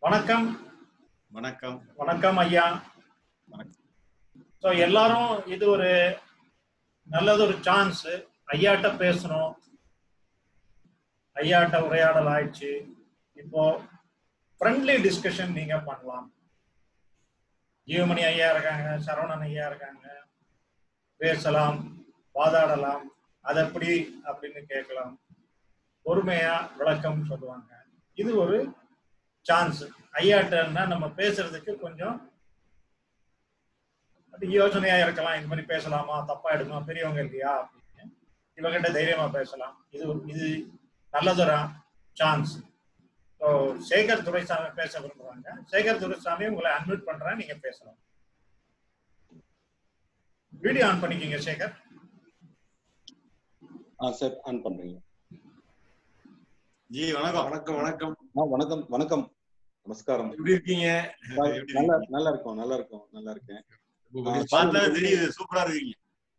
வணக்கம் வணக்கம் வணக்கம் ஐயா வணக்கம். ஸோ எல்லாரும் இது ஒரு நல்லதொரு சான்ஸ் ஐயாட்ட பேசணும் ஐயாட்ட உரையாடல் ஆயிடுச்சு இப்போ ஃப்ரெண்ட்லி டிஸ்கஷன் நீங்க பண்ணலாம் ஜீவமணி ஐயா இருக்காங்க சரவணன் ஐயா இருக்காங்க பேசலாம் வாதாடலாம் அது எப்படி அப்படின்னு கேட்கலாம் பொறுமையா விளக்கம் சொல்லுவாங்க இது ஒரு சான்ஸ் ஐயாட்டன்னா நம்ம பேசுறதுக்கு கொஞ்சம் அது யோசனையா இருக்கலாம் இந்த மாதிரி பேசலாமா தப்பா எடுக்குமா பெரியவங்க இல்லையா அப்படின்னு இவங்கிட்ட தைரியமா பேசலாம் இது ஒரு- இது நல்லதொரு சான்ஸ் ஸோ சேகர் துரைசாமி பேச விரும்புறாங்க சேகர் துரைசாமி உங்களை அன்மியூட் பண்றேன் நீங்க பேசலாம் வீடியோ ஆன் பண்ணிக்கிங்க சேகர் ஆ சார் ஆன் பண்றீங்க ஜி வணக்கம் வணக்கம் வணக்கம் ஆ வணக்கம் வணக்கம் நமஸ்காரம் எப்படி இருக்கீங்க எப்படி நல்லா இருக்கீங்க? நல்லா இருக்கும் நல்லா இருக்கும் நல்லா இருக்கேன் ரொம்ப மகிழ்ச்சி. பார்த்தாலே தெரியுது சூப்பரா இருக்கீங்க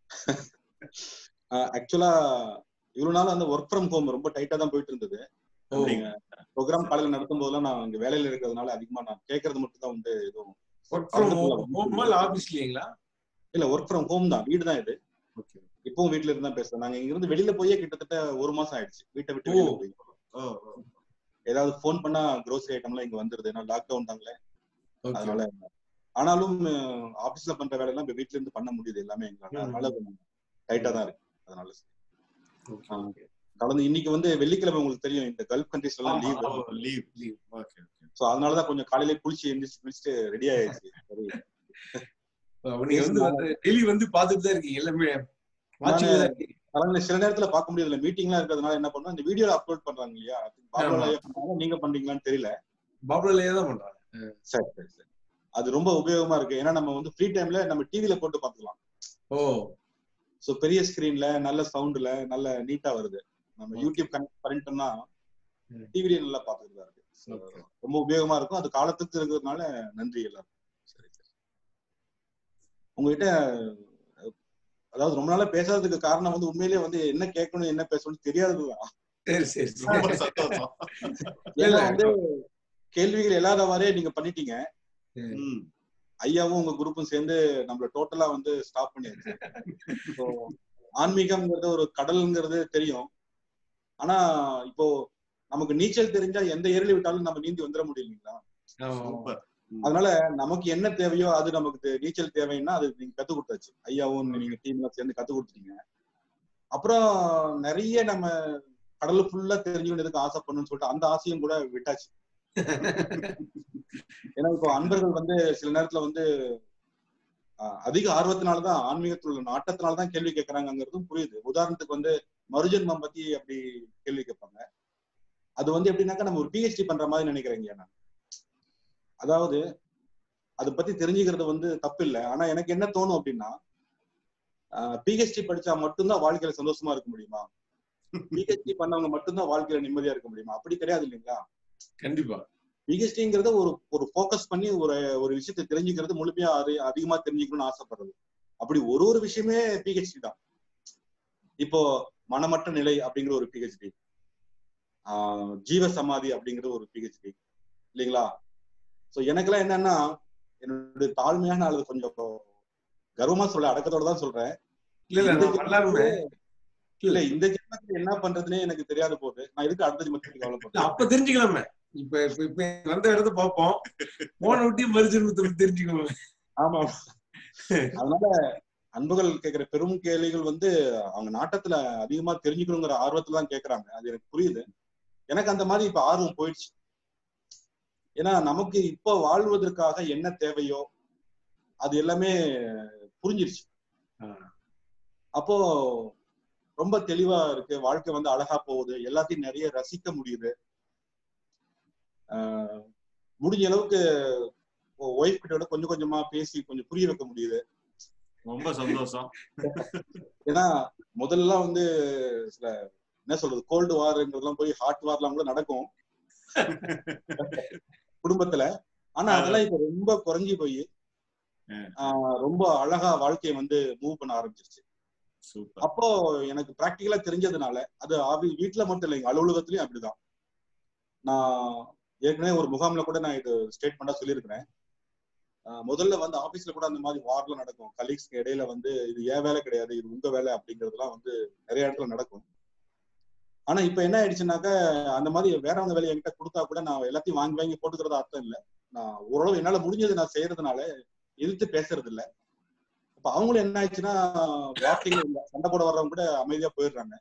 ஆக்சுவலா இவ்வளவு நாள் அந்த ஒர்க் ஃப்ரம் ஹோம் ரொம்ப டைட்டா தான் போயிட்டு இருந்தது ஓ, நீங்க ப்ரோக்ராம் காலையில நடத்தும் போதெல்லாம் நான் இங்க வேலையில இருக்கிறதுனால அதிகமா நான் கேட்கறது மட்டும் தான் வந்து எதுவும் work from home- home இல்ல ஆபீஸ்லீங்களா இல்ல ஒர்க் ஃப்ரம் ஹோம் தான் வீடு தான் இது ஓகே இப்பவும் வீட்ல இருந்து தான் பேசுறேன் நாங்க இங்க இருந்து வெளியில போயே கிட்டத்தட்ட ஒரு மாசம் ஆயிடுச்சு வீட்டை விட்டு ஓ. வெளியில போய் ஓ ஓ. ஏதாவது ஃபோன் பண்ணா க்ரோசரி ஐட்டம்லாம் இங்க வந்துருது ஏன்னா லாக்டவுன் தாங்களே ஓகே அதனால ஆனாலும் ஆபீஸ்ல பண்ற வேலை எல்லாம் இப்ப வீட்ல இருந்து பண்ண முடியுது எல்லாமே எங்களால ம். அதனால கொஞ்சம் டைட்டா தான் இருக்கு அதனால ஓகே ஆ. ஓகே கடந்த இன்னைக்கு வந்து வெள்ளிக்கிழமை உங்களுக்கு தெரியும் இந்த கல்ஃப் கண்ட்ரீஸ்ல எல்லாம் லீவ் ஓ, leave leave okay okay so அதனாலதான் கொஞ்சம் காலையில குளிச்சு எந்திரிச்சு குளிச்சுட்டு ரெடி ஆயிடுச்சு சரி நீங்க வந்து டெய்லி வந்து பாத்துட்டு தான் இருக்கீங்க எல்லாமே வாட்சிங்ல தான் இருக்கீங்க அதனால சில நேரத்துல பார்க்க முடியல மீட்டிங்லாம் இருக்கிறதுனால என்ன பண்ணுவோம் இந்த வீடியோல அப்லோட் பண்றாங்க இல்லையா பாபுலா ஆமா. ஐயா பண்றாங்க, நீங்க பண்றீங்களான்னு தெரியல பாபுலயே தான் பண்றாங்க சரி சரி சரி அது ரொம்ப உபயோகமா இருக்கு ஏன்னா நம்ம வந்து ஃப்ரீ டைம்ல நம்ம டிவில போட்டு பார்த்துக்கலாம் ஓ சோ பெரிய ஸ்கிரீன்ல நல்ல சவுண்ட்ல நல்ல நீட்டா வருது நம்ம Okay. யூடியூப் கனெக்ட் பண்ணிட்டோம்னா ம். டிவிலே நல்லா பாத்துக்கிறதா இருக்கு So, Okay. ரொம்ப உபயோகமா இருக்கும் அது காலத்துக்கு இருக்கிறதுனால நன்றி எல்லாருக்கும் சரி சரி உங்ககிட்ட அஹ், அதாவது ரொம்ப நாளா பேசாததுக்கு காரணம் வந்து உண்மையிலேயே வந்து என்ன கேட்கணும் என்ன பேசணும்னு தெரியாததுதான் சரி சரி ரொம்ப சரி. சந்தோஷம் இல்ல, ஏன்னா இல்ல. வந்து கேள்விகள் இல்லாதவாறே நீங்க பண்ணிட்டீங்க ம். ஐயாவும் உங்க குரூப்பும் சேர்ந்து நம்மள டோட்டலா வந்து ஸ்டாப் பண்ணியாச்சு இப்போ ஆன்மீகம்ங்கிறது ஒரு கடல்ங்கிறது தெரியும் ஆனா இப்போ நமக்கு நீச்சல் தெரிஞ்சா எந்த ஏரியில விட்டாலும் நம்ம நீந்தி வந்துட முடியலீங்களா ஆமா, ஆமா. சூப்பர் அதனால நமக்கு என்ன தேவையோ அது நமக்கு தெ- நீச்சல் தேவைன்னா அது நீங்க கத்து கொடுத்தாச்சு ஐயாவும் நீங்க டீம்ல சேர்ந்து கத்து கொடுத்தீங்க அப்புறம் நிறைய நம்ம கடல் ஃபுல்லா தெரிஞ்சுக்கிறதுக்கு ஆசைப்படணும்னு சொல்லிட்டு அந்த ஆசையும் கூட விட்டாச்சு ஏன்னா இப்போ அன்பர்கள் வந்து சில நேரத்துல வந்து ஆஹ், அதிக ஆர்வத்தினாலதான் ஆன்மீகத்தில் உள்ள நாட்டத்தினாலதான் கேள்வி கேட்கறாங்கிறதும் புரியுது உதாரணத்துக்கு வந்து மறுஜன்மம் பத்தி அப்படி கேள்வி கேட்பாங்க அது வந்து எப்படின்னாக்கா நம்ம ஒரு பிஹெச்டி பண்ற மாதிரி நினைக்கிறேங்க நான் அதாவது அதை பத்தி தெரிஞ்சுக்கிறது வந்து தப்பு இல்லை ஆனா எனக்கு என்ன தோணும் அப்படின்னா பிஹெச்டி படிச்சா மட்டும்தான் வாழ்க்கையில சந்தோஷமா இருக்க முடியுமா பிஹெச்டி பண்ணவங்க மட்டும்தான் வாழ்க்கையில நிம்மதியா இருக்க முடியுமா அப்படி கிடையாது இல்லைங்களா கண்டிப்பா பிஹெச்டிங்கிறத ஒரு ஒரு ஃபோக்கஸ் பண்ணி ஒரு ஒரு விஷயத்தை தெரிஞ்சுக்கிறது முழுமையா அது அதிகமா தெரிஞ்சுக்கணும்னு ஆசைப்படுறது அப்படி ஒரு ஒரு விஷயமே பிஹெச்டி தான் இப்போ மனமற்ற நிலை அப்படிங்கிற ஒரு பிஹெச்டி ஜீவ சமாதி அப்படிங்கிற ஒரு பிஹெச்டி இல்லைங்களா சோ எனக்கெல்லாம் என்னன்னா என்னுடைய தாழ்மையான அல்லது கொஞ்சம் கர்வமா சொல்ல அடக்கத்தோட தான் சொல்றேன் இல்ல இல்ல இந்த நான் எல்லாருமே இல்ல இந்த ஜென்மத்துல என்ன பண்றதுன்னே எனக்கு தெரியாத போது நான் எதுக்கு அடுத்த ஜென்மத்துக்கு இல்ல, கவலைப்படுறேன் அப்ப தெரிஞ்சுக்கலாமே இப்ப இப்ப இப்ப வந்த இடத்த பார்ப்போம் போன விட்டு மறுஜென்மத்தை தெரிஞ்சுக்கணும் ஆமா அதனால அன்புகள் கேட்கிற பெரும் கேள்விகள் வந்து அவங்க நாட்டத்துல அதிகமா தெரிஞ்சுக்கணுங்கிற ஆர்வத்துல தான் கேக்குறாங்க அது எனக்கு புரியுது எனக்கு அந்த மாதிரி இப்ப ஆர்வம் போயிடுச்சு ஏன்னா நமக்கு இப்போ வாழ்வதற்காக என்ன தேவையோ அது எல்லாமே புரிஞ்சிருச்சு ஆ. அப்போ ரொம்ப தெளிவா இருக்கு வாழ்க்கை வந்து அழகா போகுது எல்லாத்தையும் நிறைய ரசிக்க முடியுது ஆஹ் முடிஞ்ச அளவுக்கு ஒய்ஃப் கிட்ட கொஞ்சம் கொஞ்சமா பேசி கொஞ்சம் புரிய வைக்க முடியுது ரொம்ப சந்தோஷம் ஏன்னா முதல்ல வந்து சில என்ன சொல்றது கோல்டு வார்ங்கிறதுலாம் போய் ஹாட் வார்லாம் கூட நடக்கும் குடும்பத்துல ஆனா அதெல்லாம் இப்ப ரொம்ப குறைஞ்சி போய் ம். ரொம்ப அழகா வாழ்க்கையை வந்து மூவ் பண்ண ஆரம்பிச்சிருச்சு சூப்பர் அப்போ எனக்கு பிராக்டிக்கலா தெரிஞ்சதுனால அது ஆவி வீட்டுல மட்டும் இல்லைங்க அலுவலகத்திலயும் அப்படிதான் நான் ஏற்கனவே ஒரு முகாம்ல கூட நான் இது ஸ்டேட்மெண்டா சொல்லியிருக்கிறேன் ஆஹ் முதல்ல வந்து ஆபீஸ்ல கூட அந்த மாதிரி வார்லாம் நடக்கும் கலீக்ஸ்க்கு இடையில வந்து இது ஏன் வேலை கிடையாது இது உங்க வேலை அப்படிங்கறதுலாம் வந்து நிறைய இடத்துல நடக்கும் ஆனா இப்ப என்ன ஆயிடுச்சுனாக்க அந்த மாதிரி வேறவங்க வேலையை என்கிட்ட கொடுத்தா கூட நான் எல்லாத்தையும் வாங்கி வாங்கி போட்டுக்கிறது அர்த்தம் இல்லை நான் ஓரளவு என்னால முடிஞ்சது நான் செய்யறதுனால எதிர்த்து பேசுறது இல்ல இப்ப அவங்களும் என்ன ஆயிடுச்சுன்னா வார்த்தைகள் இல்ல சண்டை போட வர்றவங்க கூட அமைதியா போயிடுறாங்க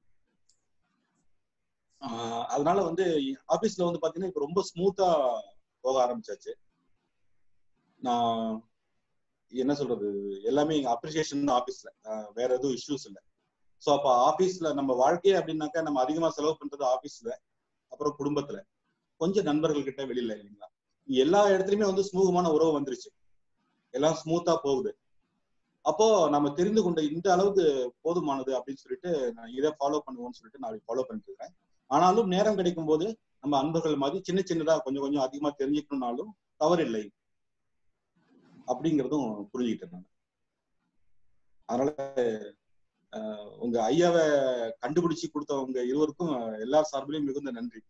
ஆஹ் அதனால வந்து ஆபீஸ்ல வந்து பாத்தீங்கன்னா இப்ப ரொம்ப ஸ்மூத்தா போக ஆரம்பிச்சாச்சு நான் என்ன சொல்றது எல்லாமே இங்க அப்ரிசியேஷன் ஆபீஸ்ல வேற எதுவும் இஷ்யூஸ் இல்ல சோ அப்ப ஆபீஸ்ல நம்ம வாழ்க்கையே அப்படின்னாக்கா நம்ம அதிகமா செலவு பண்றது ஆபீஸ்ல அப்புறம் குடும்பத்துல கொஞ்சம் நண்பர்கள் கிட்ட வெளியில இல்லைங்களா எல்லா இடத்துலயுமே வந்து சுமூகமான உறவு வந்துருச்சு எல்லாம் ஸ்மூத்தா போகுது அப்போ நம்ம தெரிந்து கொண்ட இந்த அளவுக்கு போதுமானது அப்படின்னு சொல்லிட்டு நான் இதை ஃபாலோ பண்ணுவோம்னு சொல்லிட்டு நான் ஃபாலோ பண்ணிட்டு இருக்கேன் ஆனாலும் நேரம் கிடைக்கும் போது நம்ம அன்பர்கள் மாதிரி சின்ன சின்னதா கொஞ்சம் கொஞ்சம் அதிகமா தெரிஞ்சுக்கணும்னாலும் தவறில்லை அப்படிங்கிறதும் புரிஞ்சுக்கிட்டேன் நான் அதனால அஹ், உங்க ஐயாவை கண்டுபிடிச்சு கொடுத்தவங்க இருவருக்கும் எல்லா சார்பிலையும் மிகுந்த நன்றி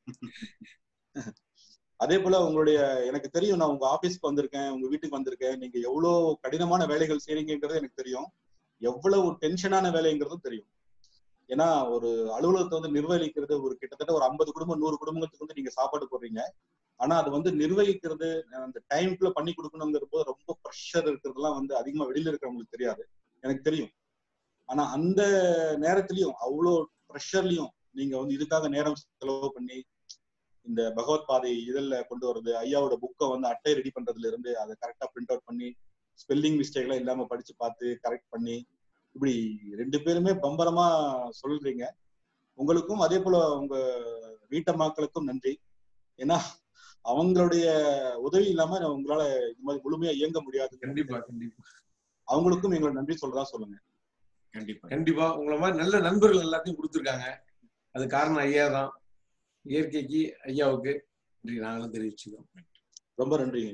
அதே போல உங்களுடைய எனக்கு தெரியும் நான் உங்க ஆபீஸ்க்கு வந்திருக்கேன் உங்க வீட்டுக்கு வந்திருக்கேன் நீங்க எவ்வளவு கடினமான வேலைகள் செய்றீங்கன்றது எனக்கு தெரியும் எவ்வளவு டென்ஷனான வேலைங்கிறதும் தெரியும் ஏன்னா ஒரு அலுவலகத்தை வந்து நிர்வகிக்கிறது ஒரு கிட்டத்தட்ட ஒரு ஐம்பது குடும்பம் நூறு குடும்பத்துக்கு வந்து நீங்க சாப்பாடு போடுறீங்க ஆனா அது வந்து நிர்வகிக்கிறது அந்த டைம்குள்ள பண்ணி கொடுக்கணுங்கிற போது ரொம்ப ப்ரெஷர் இருக்கிறதுலாம் வந்து அதிகமா வெளியில இருக்கிறவங்களுக்கு தெரியாது எனக்கு தெரியும் ஆனா அந்த நேரத்திலயும் அவ்வளோ ப்ரெஷர்லயும் நீங்க வந்து இதுக்காக நேரம் செலவு பண்ணி இந்த பகவத் பாதை இதழ்ல கொண்டு வர்றது ஐயாவோட புக்கை வந்து அட்டை ரெடி பண்றதுல இருந்து அதை கரெக்டா பிரிண்ட் அவுட் பண்ணி ஸ்பெல்லிங் மிஸ்டேக் எல்லாம் இல்லாம படிச்சு பார்த்து கரெக்ட் பண்ணி இப்படி ரெண்டு பேருமே பம்பரமா சொல்றீங்க உங்களுக்கும் அதே போல உங்க வீட்டம்மாக்களுக்கும் நன்றி ஏன்னா அவங்களுடைய உதவி இல்லாம உங்களால இந்த மாதிரி முழுமையா இயங்க முடியாது கண்டிப்பா கண்டிப்பா அவங்களுக்கும் எங்களை நன்றி சொல்றதா சொல்லுங்க கண்டிப்பா கண்டிப்பா உங்களை மாதிரி நல்ல நண்பர்கள் எல்லாத்தையும் கொடுத்துருக்காங்க அது காரணம் ஐயா தான் இயற்கைக்கு ஐயாவுக்கு நன்றி நாங்களும் தெரிவிச்சுக்கிறோம் ரொம்ப நன்றிங்க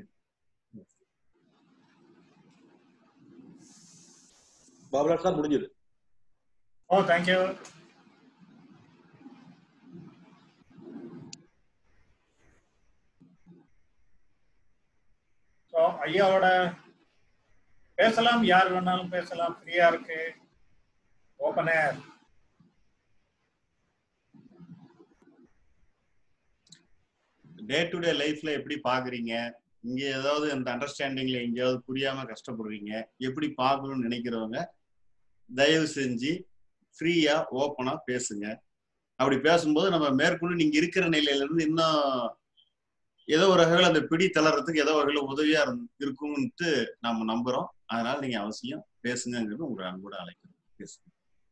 பாபுலா சார் முடிஞ்சது ஓ தேங்க்யூ ஸோ ஐயாவோட பேசலாம் யார் வேணாலும் பேசலாம் ஃப்ரீயா இருக்கு open air day to day லைஃப்ல எப்படி பாக்குறீங்க இங்க ஏதாவது அந்த அண்டர்ஸ்டாண்டிங்ல எங்கேயாவது புரியாம கஷ்டப்படுறீங்க எப்படி பார்க்கணும்னு நினைக்கிறவங்க தயவு செஞ்சு ஃப்ரீயா ஓப்பனா பேசுங்க அப்படி பேசும்போது நம்ம மேற்கொண்டு நீங்க இருக்கிற நிலையில இருந்து இன்னும் ஏதோ ஒரு வகையில் அந்த பிடி தளர்றதுக்கு ஏதோ வகையில் உதவியா இருந்- இருக்கும்னுட்டு நாம நம்புறோம் அதனால நீங்க அவசியம் பேசுங்கிறது உங்களை அன்போட அழைக்கிறோம் பேசுங்க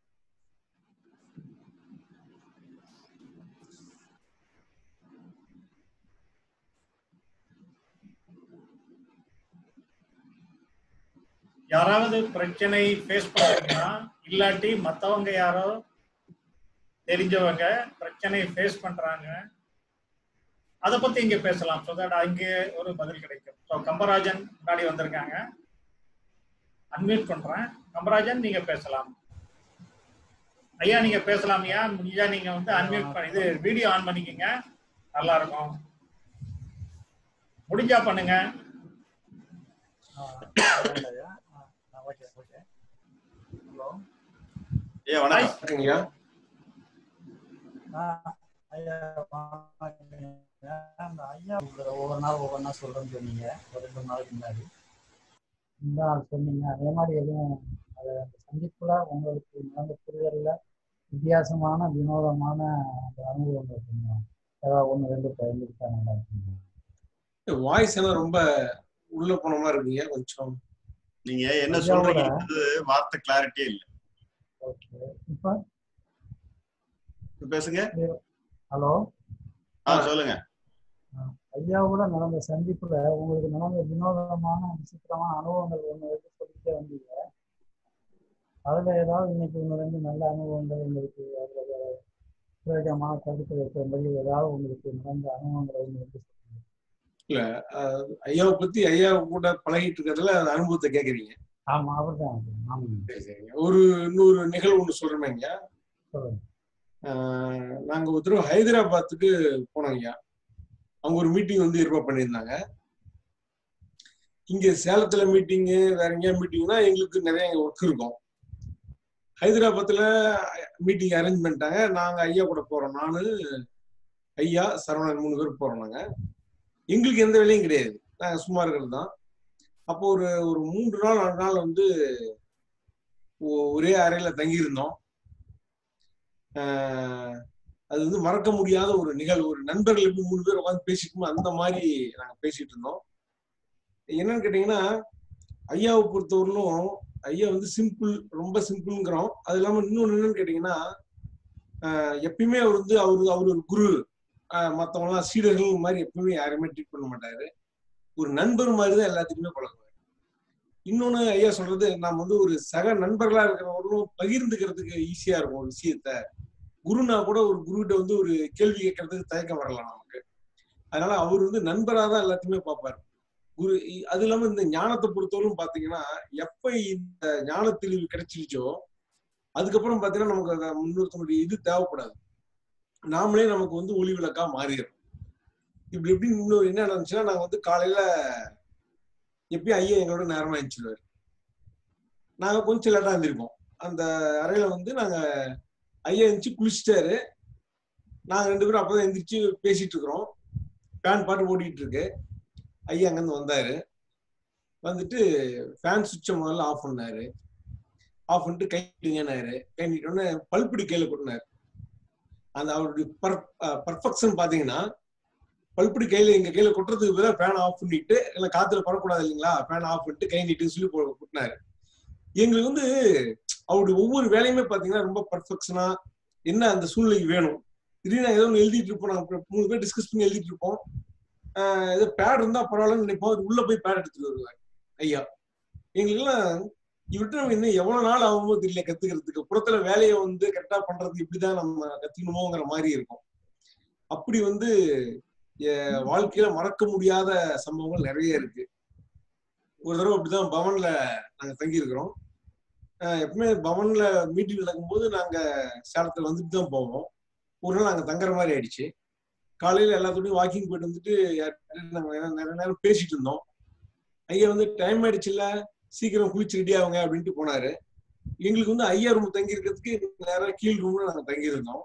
யாராவது பிரச்சனை ஃபேஸ் பண்றீங்கன்னா இல்லாட்டி மத்தவங்க யாரோ தெரிஞ்சவங்க பிரச்சனை ஃபேஸ் பண்றாங்க அதை பத்தி இங்க பேசலாம் ஸோ தட் அங்கே ஒரு பதில் கிடைக்கும் ஸோ கம்பராஜன் முன்னாடி வந்திருக்காங்க அன்மியூட் பண்றேன் கம்பராஜன் நீங்க பேசலாம் ஐயா நீங்க பேசலாம் ஐயா முடிஞ்சா நீங்க வந்து அன்மியூட் பண்ணி இது வீடியோ ஆன் பண்ணிக்கங்க நல்லா இருக்கும் முடிஞ்சா பண்ணுங்க ஓகே ஓகே ஹலோ ஏ வணக்கம் ஓகேங்கய்யா ஐயா வணக்கங்க. அந்த ஐயா உங்களை ஒவ்வொரு நாள் ஒவ்வொரு நாள் சொல்றேன்னு சொன்னீங்க ஒரு ரெண்டு நாளைக்கு முன்னாடி இந்த நாள் சொன்னீங்க அதே மாதிரி எதுவும் அது அந்த சந்திப்புல உங்களுக்கு நடந்த புரிதல்ல வித்தியாசமான வினோதமான அந்த அனுபவங்கள் இருக்குங்க ஏதாவது ஒன்று ரெண்டு பகிர்ந்துக்கிட்டா நல்லா இருக்குங்க வாய்ஸ் எல்லாம் ரொம்ப உள்ள போன மாதிரி இருக்குங்க கொஞ்சம் நீங்க என்ன ஐயாவோட- சொல்றீங்கன்றது வார்த்தை கிளாரிட்டியே இல்ல ஓகே இப்போ இப்ப பேசுங்க ஹலோ ஆ சொல்லுங்க ஐயாவோட நடந்த சந்திப்புல உங்களுக்கு நடந்த வினோதமான விசித்திரமான அனுபவங்கள் ஒண்ணு எடுத்து சொல்லிட்டே வந்தீங்க அதுல ஏதாவது இன்னைக்கு ஒன்று ரெண்டு நல்ல அனுபவங்கள் உங்களுக்கு அதுல வேற பிரயோஜனமான கருத்துக்கள் இருக்கும்படி ஏதாவது உங்களுக்கு நடந்த அனுபவங்களை ஒன்று எடுத்து சொல்லுங்க அஹ், ஐயாவை பத்தி ஐயா கூட பழகிட்டு இருக்கிறதுல அந்த அனுபவத்தை கேக்குறீங்க ஆமா அவர்தான் அது. ஆமாங்க சரி சரிங்க ஒரு இன்னொரு நிகழ்வு ஒண்ணு சொல்றேங்க சொல்லுங்க ஆஹ் நாங்க ஒரு தடவை ஹைதராபாத்துக்கு போனோம் ஐயா அவங்க ஒரு மீட்டிங் வந்து ஏற்பாடு பண்ணியிருந்தாங்க இங்க சேலத்துல மீட்டிங்கு வேற எங்கேயா மீட்டிங்னா எங்களுக்கு நிறைய ஒர்க் இருக்கும் ஹைதராபாத்ல மீட்டிங் அரேஞ்ச் பண்ணிட்டாங்க நாங்க ஐயா கூட போறோம் நானு ஐயா சரவணன் மூணு பேர் போறோம் நாங்க எங்களுக்கு எந்த வேலையும் கிடையாது நாங்க சும்மா இருக்கிறது தான் அப்போ ஒரு ஒரு மூன்று நாள் நாலு நாள் வந்து ஒ- ஒரே அறையில தங்கியிருந்தோம் ஆஹ் அது வந்து மறக்க முடியாத ஒரு நிகழ்வு ஒரு நண்பர்கள் எப்படி மூணு பேர் உட்காந்து பேசிட்டு அந்த மாதிரி நாங்க பேசிட்டு இருந்தோம் என்னன்னு கேட்டீங்கன்னா ஐயாவை பொறுத்தவரையிலும் ஐயா வந்து சிம்பிள் ரொம்ப சிம்பிள்ங்கிறோம் அது இல்லாம இன்னொன்னு என்னன்னு கேட்டீங்கன்னா ஆஹ் எப்பயுமே அவர் வந்து அவரு அவர் ஒரு குரு ஆஹ் மத்தவங்க எல்லாம் சீடர்கள் மாதிரி எப்பயுமே யாருமே ட்ரீட் பண்ண மாட்டாரு ஒரு நண்பர் மாதிரி தான் எல்லாத்துக்குமே பழகுவார் இன்னொன்னு ஐயா சொல்றது நாம் வந்து ஒரு சக நண்பர்களா இருக்கிறவங்களும் பகிர்ந்துக்கிறதுக்கு ஈஸியா இருக்கும் ஒரு விஷயத்த குருனா கூட ஒரு குருகிட்ட வந்து ஒரு கேள்வி கேட்கறதுக்கு தயக்கம் வரலாம் நமக்கு அதனால அவர் வந்து நண்பரா தான் எல்லாத்தையுமே பார்ப்பாரு குரு இ- அது இல்லாம இந்த ஞானத்தை பொறுத்தவரைக்கும் பாத்தீங்கன்னா எப்ப இந்த ஞான தெளிவு கிடைச்சிருச்சோ அதுக்கப்புறம் பாத்தீங்கன்னா நமக்கு அந்த முன்னொருத்தனுடைய இது தேவைப்படாது நாமளே நமக்கு வந்து ஒளி விளக்கா மாறிடும் இப்படி எப்படி இன்னொரு என்ன நடந்துச்சுன்னா நாங்க வந்து காலையில எப்பயும் ஐயா எங்களோட நேரமா எழுந்துருவாரு நாங்க கொஞ்சம் லேட்டா இருந்திருப்போம் அந்த அறையில வந்து நாங்க ஐயா எழுந்துச்சு குளிச்சிட்டாரு நாங்க ரெண்டு பேரும் அப்பதான் எந்திரிச்சு பேசிட்டு இருக்கிறோம் ஃபேன் பாட்டு ஓடிட்டு இருக்கு ஐயா அங்கிருந்து வந்தாரு வந்துட்டு ஃபேன் சுவிட்சை முதல்ல ஆஃப் பண்ணாரு ஆஃப் பண்ணிட்டு கை நீட்டிங்கன்னாரு கை நீட்டோடனே பல்புடி கையில கொட்டினாரு அந்த அவருடைய பர்ஃபெக்ஷன் பாத்தீங்கன்னா பல்புடி கையில எங்க கையில கொட்டுறதுக்கு பதிலாக ஃபேன் ஆஃப் பண்ணிட்டு இல்ல காத்துல படக்கூடாது இல்லைங்களா ஃபேன் ஆஃப் பண்ணிட்டு கை நீட்டுன்னு சொல்லி போ- கொட்டினாரு எங்களுக்கு வந்து அவருடைய ஒவ்வொரு வேலையுமே பாத்தீங்கன்னா ரொம்ப பர்ஃபெக்ஷனா என்ன அந்த சூழ்நிலைக்கு வேணும் திடீர்னு ஏதோ ஒன்று எழுதிட்டு இருப்போம் நாங்க மூணு பேர் டிஸ்கஸ் பண்ணி எழுதிட்டு இருப்போம் ஆஹ் ஏதோ பேட் இருந்தா பரவாயில்லன்னு நினைப்போம் அவர் உள்ள போய் பேட் எடுத்துட்டு வருவார் ஐயா எங்களுக்கெல்லாம் இவர்கிட்ட நம்ம இன்னும் எவ்வளவு நாள் ஆகுமோ தெரியல கத்துக்கிறதுக்கு புறத்துல வேலையை வந்து கரெக்டா பண்றது இப்படிதான் நம்ம கத்துக்கணுமோங்கிற மாதிரி இருக்கும் அப்படி வந்து என் வாழ்க்கையில மறக்க முடியாத சம்பவங்கள் நிறைய இருக்கு ஒரு தடவை அப்படிதான் பவன்ல நாங்க தங்கி இருக்கிறோம் எப்பவுமே பவன்ல மீட்டிங் நடக்கும்போது நாங்க சேலத்துல வந்துட்டு தான் போவோம் ஒரு நாள் நாங்க தங்குற மாதிரி ஆயிடுச்சு காலையில எல்லாத்தோடையும் வாக்கிங் போயிட்டு வந்துட்டு யார்கிட்டயும் நாங்க நிறைய- நிறைய நேரம் பேசிட்டு இருந்தோம் ஐயா வந்து டைம் ஆயிடுச்சுல்ல சீக்கிரம் குளிச்சு ரெடி ஆகுங்க அப்படின்ட்டு போனாரு எங்களுக்கு வந்து ஐயா ரூம் தங்கி இருக்கிறதுக்கு நேரம் கீழ் ரூம்ல நாங்க தங்கி இருந்தோம்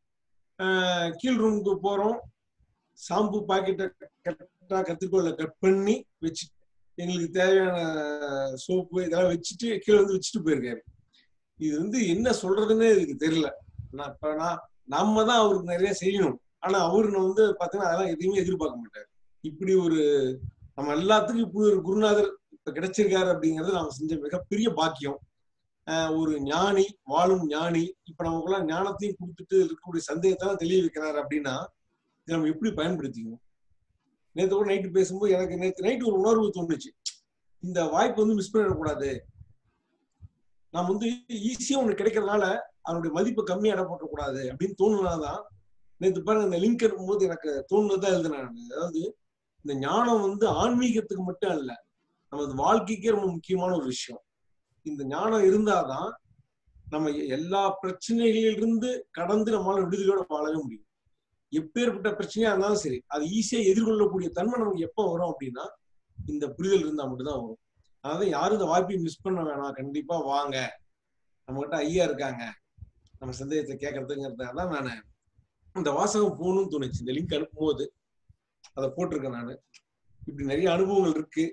ஆஹ் கீழ் ரூமுக்கு போறோம் ஷாம்பு பாக்கெட்டை கரெக்டா கத்திரிக்கோல கட் பண்ணி வச்சு எங்களுக்கு தேவையான சோப்பு இதெல்லாம் வச்சுட்டு கீழே வந்து வச்சுட்டு போயிருக்காரு இது வந்து என்ன சொல்றதுன்னே எனக்கு தெரியல நான் இப்ப நான் நம்ம தான் அவருக்கு நிறைய செய்யணும் ஆனா அவரு வந்து பாத்தீங்கன்னா அதெல்லாம் எதையுமே எதிர்பார்க்க மாட்டாரு இப்படி ஒரு நம்ம எல்லாத்துக்கும் இப்படி ஒரு குருநாதர் இப்ப கிடைச்சிருக்காரு அப்படிங்கிறது நாம செஞ்ச மிகப்பெரிய பாக்கியம் ஆஹ் ஒரு ஞானி வாழும் ஞானி இப்ப நமக்குள்ள ஞானத்தையும் கொடுத்துட்டு இருக்கக்கூடிய சந்தேகத்தெல்லாம் தெளிய வைக்கிறாரு அப்படின்னா இதை நம்ம எப்படி பயன்படுத்திக்கணும் நேத்து கூட நைட்டு பேசும்போது எனக்கு நேத்து நைட்டு ஒரு உணர்வு தோணுச்சு இந்த வாய்ப்பு வந்து மிஸ் பண்ணிடக்கூடாது நாம் வந்து ஈஸியா ஒண்ணு கிடைக்கிறதுனால அதனுடைய மதிப்பு கம்மியா இட போட்டக்கூடாது அப்படின்னு தோணுனாதான் நேத்து பாருங்க இந்த லிங்க் இருக்கும்போது எனக்கு தோணுனதான் எழுதுனேன் அதாவது இந்த ஞானம் வந்து ஆன்மீகத்துக்கு மட்டும் அல்ல நமது வாழ்க்கைக்கே ரொம்ப முக்கியமான ஒரு விஷயம் இந்த ஞானம் இருந்தாதான் நம்ம எல்லா பிரச்சனைகளிலிருந்து கடந்து நம்மளால விடுதலையோட வாழவே முடியும் எப்பேற்பட்ட பிரச்சனையா இருந்தாலும் சரி அது ஈஸியா எதிர்கொள்ளக்கூடிய தன்மை நமக்கு எப்போ வரும் அப்படின்னா இந்த புரிதல் இருந்தா மட்டும்தான் வரும் அதாவது யாரும் இந்த வாய்ப்பை மிஸ் பண்ண வேணாம் கண்டிப்பா வாங்க நம்ம கிட்ட ஐயா இருக்காங்க நம்ம சந்தேகத்தை கேட்கறதுங்கிறதுக்காக தான் நான் இந்த வாசகம் போகணும்னு தோணுச்சு இந்த லிங்க் அனுப்பும்போது அதை போட்டிருக்கேன் நான் இப்படி நிறைய அனுபவங்கள் இருக்கு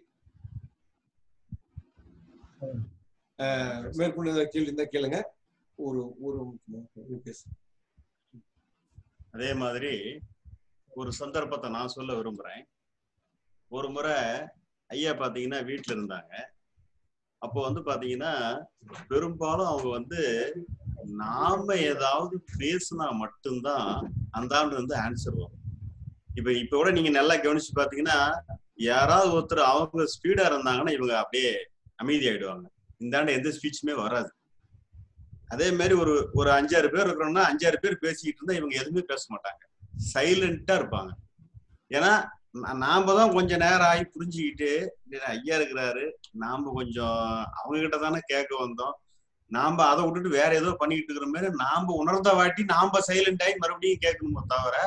ஆஹ் மேற்கொண்டு ஏதாவது கேள்வி இருந்தா கேளுங்க ஒரு ஒரு பேசு அதே மாதிரி ஒரு சந்தர்ப்பத்தை நான் சொல்ல விரும்புறேன் ஒரு முறை ஐயா பாத்தீங்கன்னா வீட்டுல இருந்தாங்க அப்போ வந்து பாத்தீங்கன்னா பெரும்பாலும் அவங்க வந்து நாம ஏதாவது பேசினா மட்டும்தான் அந்த ஆண்டு வந்து ஆன்சர் வரும் இப்ப இப்ப கூட நீங்க நல்லா கவனிச்சு பாத்தீங்கன்னா யாராவது ஒருத்தர் அவங்க ஸ்பீடா இருந்தாங்கன்னா இவங்க அப்படியே அமைதியாயிடுவாங்க இந்த ஆண்டு எந்த ஸ்பீச்சுமே வராது அதே மாதிரி ஒரு ஒரு அஞ்சாறு பேர் இருக்கிறோம்னா அஞ்சாறு பேர் பேசிக்கிட்டு இருந்தா இவங்க எதுவுமே பேச மாட்டாங்க சைலண்டா இருப்பாங்க ஏன்னா நா- நாம தான் கொஞ்சம் நேரம் ஆகி புரிஞ்சுக்கிட்டு இல்ல, ஐயா இருக்கிறாரு நாம கொஞ்சம் அவங்க கிட்ட தானே கேட்க வந்தோம் நாம அதை விட்டுட்டு வேற ஏதோ பண்ணிக்கிட்டு இருக்கிற மாதிரி நாம உணர்ந்த வாட்டி நாம சைலண்ட் ஆகி மறுபடியும் கேட்கணுமோ தவிர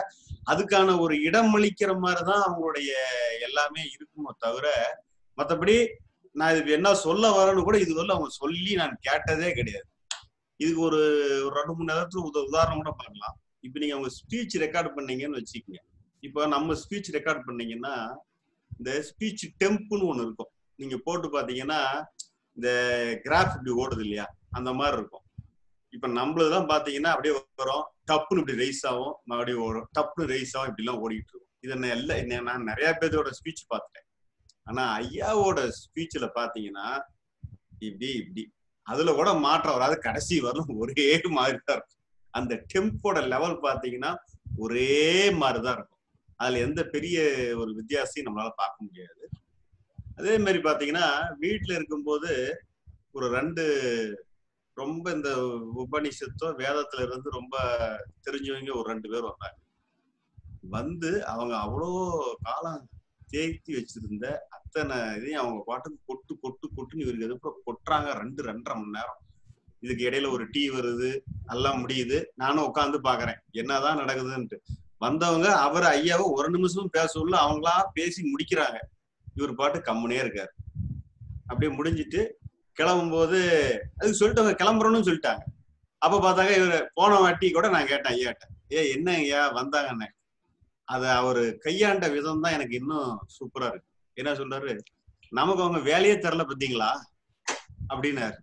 அதுக்கான ஒரு இடம் அளிக்கிற மாதிரிதான் அவங்களுடைய எல்லாமே இருக்குமோ தவிர மத்தபடி நான் இது என்ன சொல்ல வரேன்னு கூட இதுவரை அவங்க சொல்லி நான் கேட்டதே கிடையாது இதுக்கு ஒரு ஒரு ரெண்டு மூணு நேரத்துல உத உதாரணம் கூட பார்க்கலாம் இப்போ நீங்க அவங்க ஸ்பீச் ரெக்கார்ட் பண்ணீங்கன்னு வச்சுக்கோங்க இப்போ நம்ம ஸ்பீச் ரெக்கார்ட் பண்ணீங்கன்னா இந்த ஸ்பீச் டெம்ப்னு ஒண்ணு இருக்கும் நீங்க போட்டு பாத்தீங்கன்னா இந்த கிராஃப் இப்படி ஓடுது இல்லையா அந்த மாதிரி இருக்கும் இப்ப நம்மளதுதான் பாத்தீங்கன்னா அப்படியே வரும் டப்புன்னு இப்படி ரைஸ் ஆகும் மறுபடியும் ஓடும் டப்புன்னு ரைஸ் ஆகும் இப்படி எல்லாம் ஓடிட்டு இருக்கும் இதை நான் எல்லாம் என்ன- நான் நிறைய பேர்த்தோட ஸ்பீச் பார்த்துட்டேன் ஆனா ஐயாவோட ஸ்பீச்ல பாத்தீங்கன்னா இப்படி இப்படி அதுல கூட மாற்றம் வராது கடைசி வரலும் ஒரே மாதிரி தான் இருக்கும் அந்த டெம்போட லெவல் பாத்தீங்கன்னா ஒரே மாதிரிதான் இருக்கும் அதுல எந்த பெரிய ஒரு வித்தியாசத்தையும் நம்மளால பார்க்க முடியாது அதே மாதிரி பாத்தீங்கன்னா வீட்டுல இருக்கும்போது ஒரு ரெண்டு ரொம்ப இந்த உபனிஷத்தோ வேதத்துல இருந்து ரொம்ப தெரிஞ்சவங்க ஒரு ரெண்டு பேர் வந்தாங்க வந்து அவங்க அவ்வளோ காலம் தேய்த்தி வச்சிருந்த அத்தனை இதையும் அவங்க பாட்டுக்கு கொட்டு கொட்டு கொட்டுன்னு இவருக்கு எதுக்கு கொட்டுறாங்க ரெண்டு ரெண்டரை மணி நேரம் இதுக்கு இடையில ஒரு டீ வருது எல்லாம் முடியுது நானும் உட்காந்து பாக்குறேன் என்னதான் நடக்குதுன்ட்டு வந்தவங்க அவர் ஐயாவை ஒரு நிமிஷமும் பேசவுள்ள அவங்களா பேசி முடிக்கிறாங்க இவர் பாட்டு கம்முனே இருக்காரு அப்படியே முடிஞ்சிட்டு கிளம்பும்போது அதுக்கு சொல்லிட்டு அவங்க கிளம்புறோம்னு சொல்லிட்டாங்க அப்ப பார்த்தாங்க இவர் போன வாட்டி கூட நான் கேட்டேன் ஐயாட்ட ஏ என்ன ஐயா வந்தாங்கன்னு அது அவரு கையாண்ட விதம் தான் எனக்கு இன்னும் சூப்பரா இருக்கு என்ன சொல்றாரு நமக்கு அவங்க வேலையே தெரில பாத்தீங்களா அப்படின்னாரு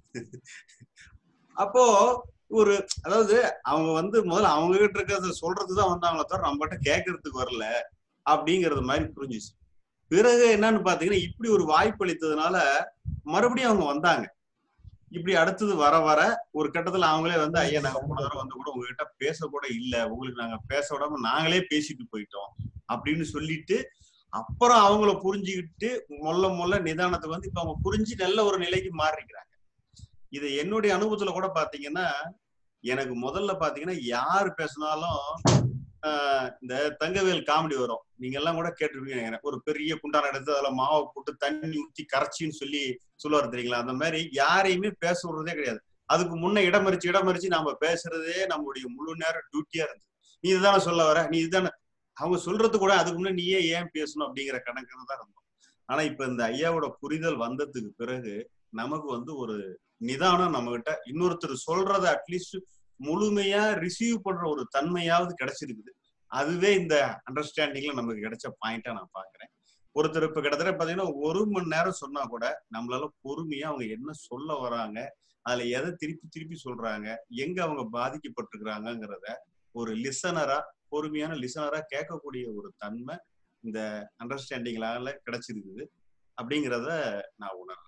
அப்போ ஒரு அதாவது அவங்க வந்து முதல்ல அவங்க கிட்ட இருக்கிறத சொல்றதுதான் வந்தாங்களே தவிர நம்மகிட்ட கேட்கறதுக்கு வரல அப்படிங்கறது மாதிரி புரிஞ்சுச்சு பிறகு என்னன்னு பாத்தீங்கன்னா இப்படி ஒரு வாய்ப்பு அளித்ததுனால மறுபடியும் அவங்க வந்தாங்க இப்படி அடுத்தது வர வர ஒரு கட்டத்துல அவங்களே வந்து ஐயா நாங்க போன தடவை வந்து கூட உங்ககிட்ட பேச கூட இல்ல உங்களுக்கு நாங்க பேச விடாம நாங்களே பேசிட்டு போயிட்டோம் அப்படின்னு சொல்லிட்டு அப்புறம் அவங்கள புரிஞ்சுக்கிட்டு மொல்ல மொல்ல நிதானத்துக்கு வந்து இப்ப அவங்க புரிஞ்சு நல்ல ஒரு நிலைக்கு மாறிக்கிறாங்க இது என்னுடைய அனுபவத்துல கூட பாத்தீங்கன்னா எனக்கு முதல்ல பாத்தீங்கன்னா யார் பேசினாலும் ஆஹ் இந்த தங்கவேல் காமெடி வரும் நீங்க எல்லாம் கூட கேட்டிருப்பீங்க நினைக்கிறேன். ஒரு பெரிய குண்டான எடுத்து அதுல மாவை போட்டு தண்ணி ஊத்தி கரைச்சின்னு சொல்லி சொல்லுவார் தெரியுங்களா அந்த மாதிரி யாரையுமே பேச விடுறதே கிடையாது அதுக்கு முன்ன இடமறிச்சு இடமறிச்சு நாம பேசுறதே நம்மளுடைய முழு நேரம் டியூட்டியா இருந்தது நீ இதுதானே சொல்ல வர நீ இதுதானே அவங்க சொல்றது கூட அதுக்கு முன்ன நீயே ஏன் பேசணும் அப்படிங்கிற கணக்குல தான் இருந்தோம் ஆனா இப்ப இந்த ஐயாவோட புரிதல் வந்ததுக்கு பிறகு நமக்கு வந்து ஒரு நிதானம் நம்ம கிட்ட இன்னொருத்தர் சொல்றத அட்லீஸ்ட் முழுமையா ரிசீவ் பண்ற ஒரு தன்மையாவது கிடைச்சிருக்குது அதுவே இந்த அண்டர்ஸ்டாண்டிங்ல நமக்கு கிடைச்ச பாயிண்டா நான் பாக்குறேன் ஒருத்தர் இப்ப கிட்டத்தட்ட பாத்தீங்கன்னா ஒரு மணி நேரம் சொன்னா கூட நம்மளால பொறுமையா அவங்க என்ன சொல்ல வராங்க அதுல எதை திருப்பி திருப்பி சொல்றாங்க எங்க அவங்க பாதிக்கப்பட்டிருக்கிறாங்கிறத ஒரு லிசனரா பொறுமையான லிசனரா கேட்கக்கூடிய ஒரு தன்மை இந்த அண்டர்ஸ்டாண்டிங்லால கிடைச்சிருக்குது அப்படிங்கிறத நான் உணர்றேன்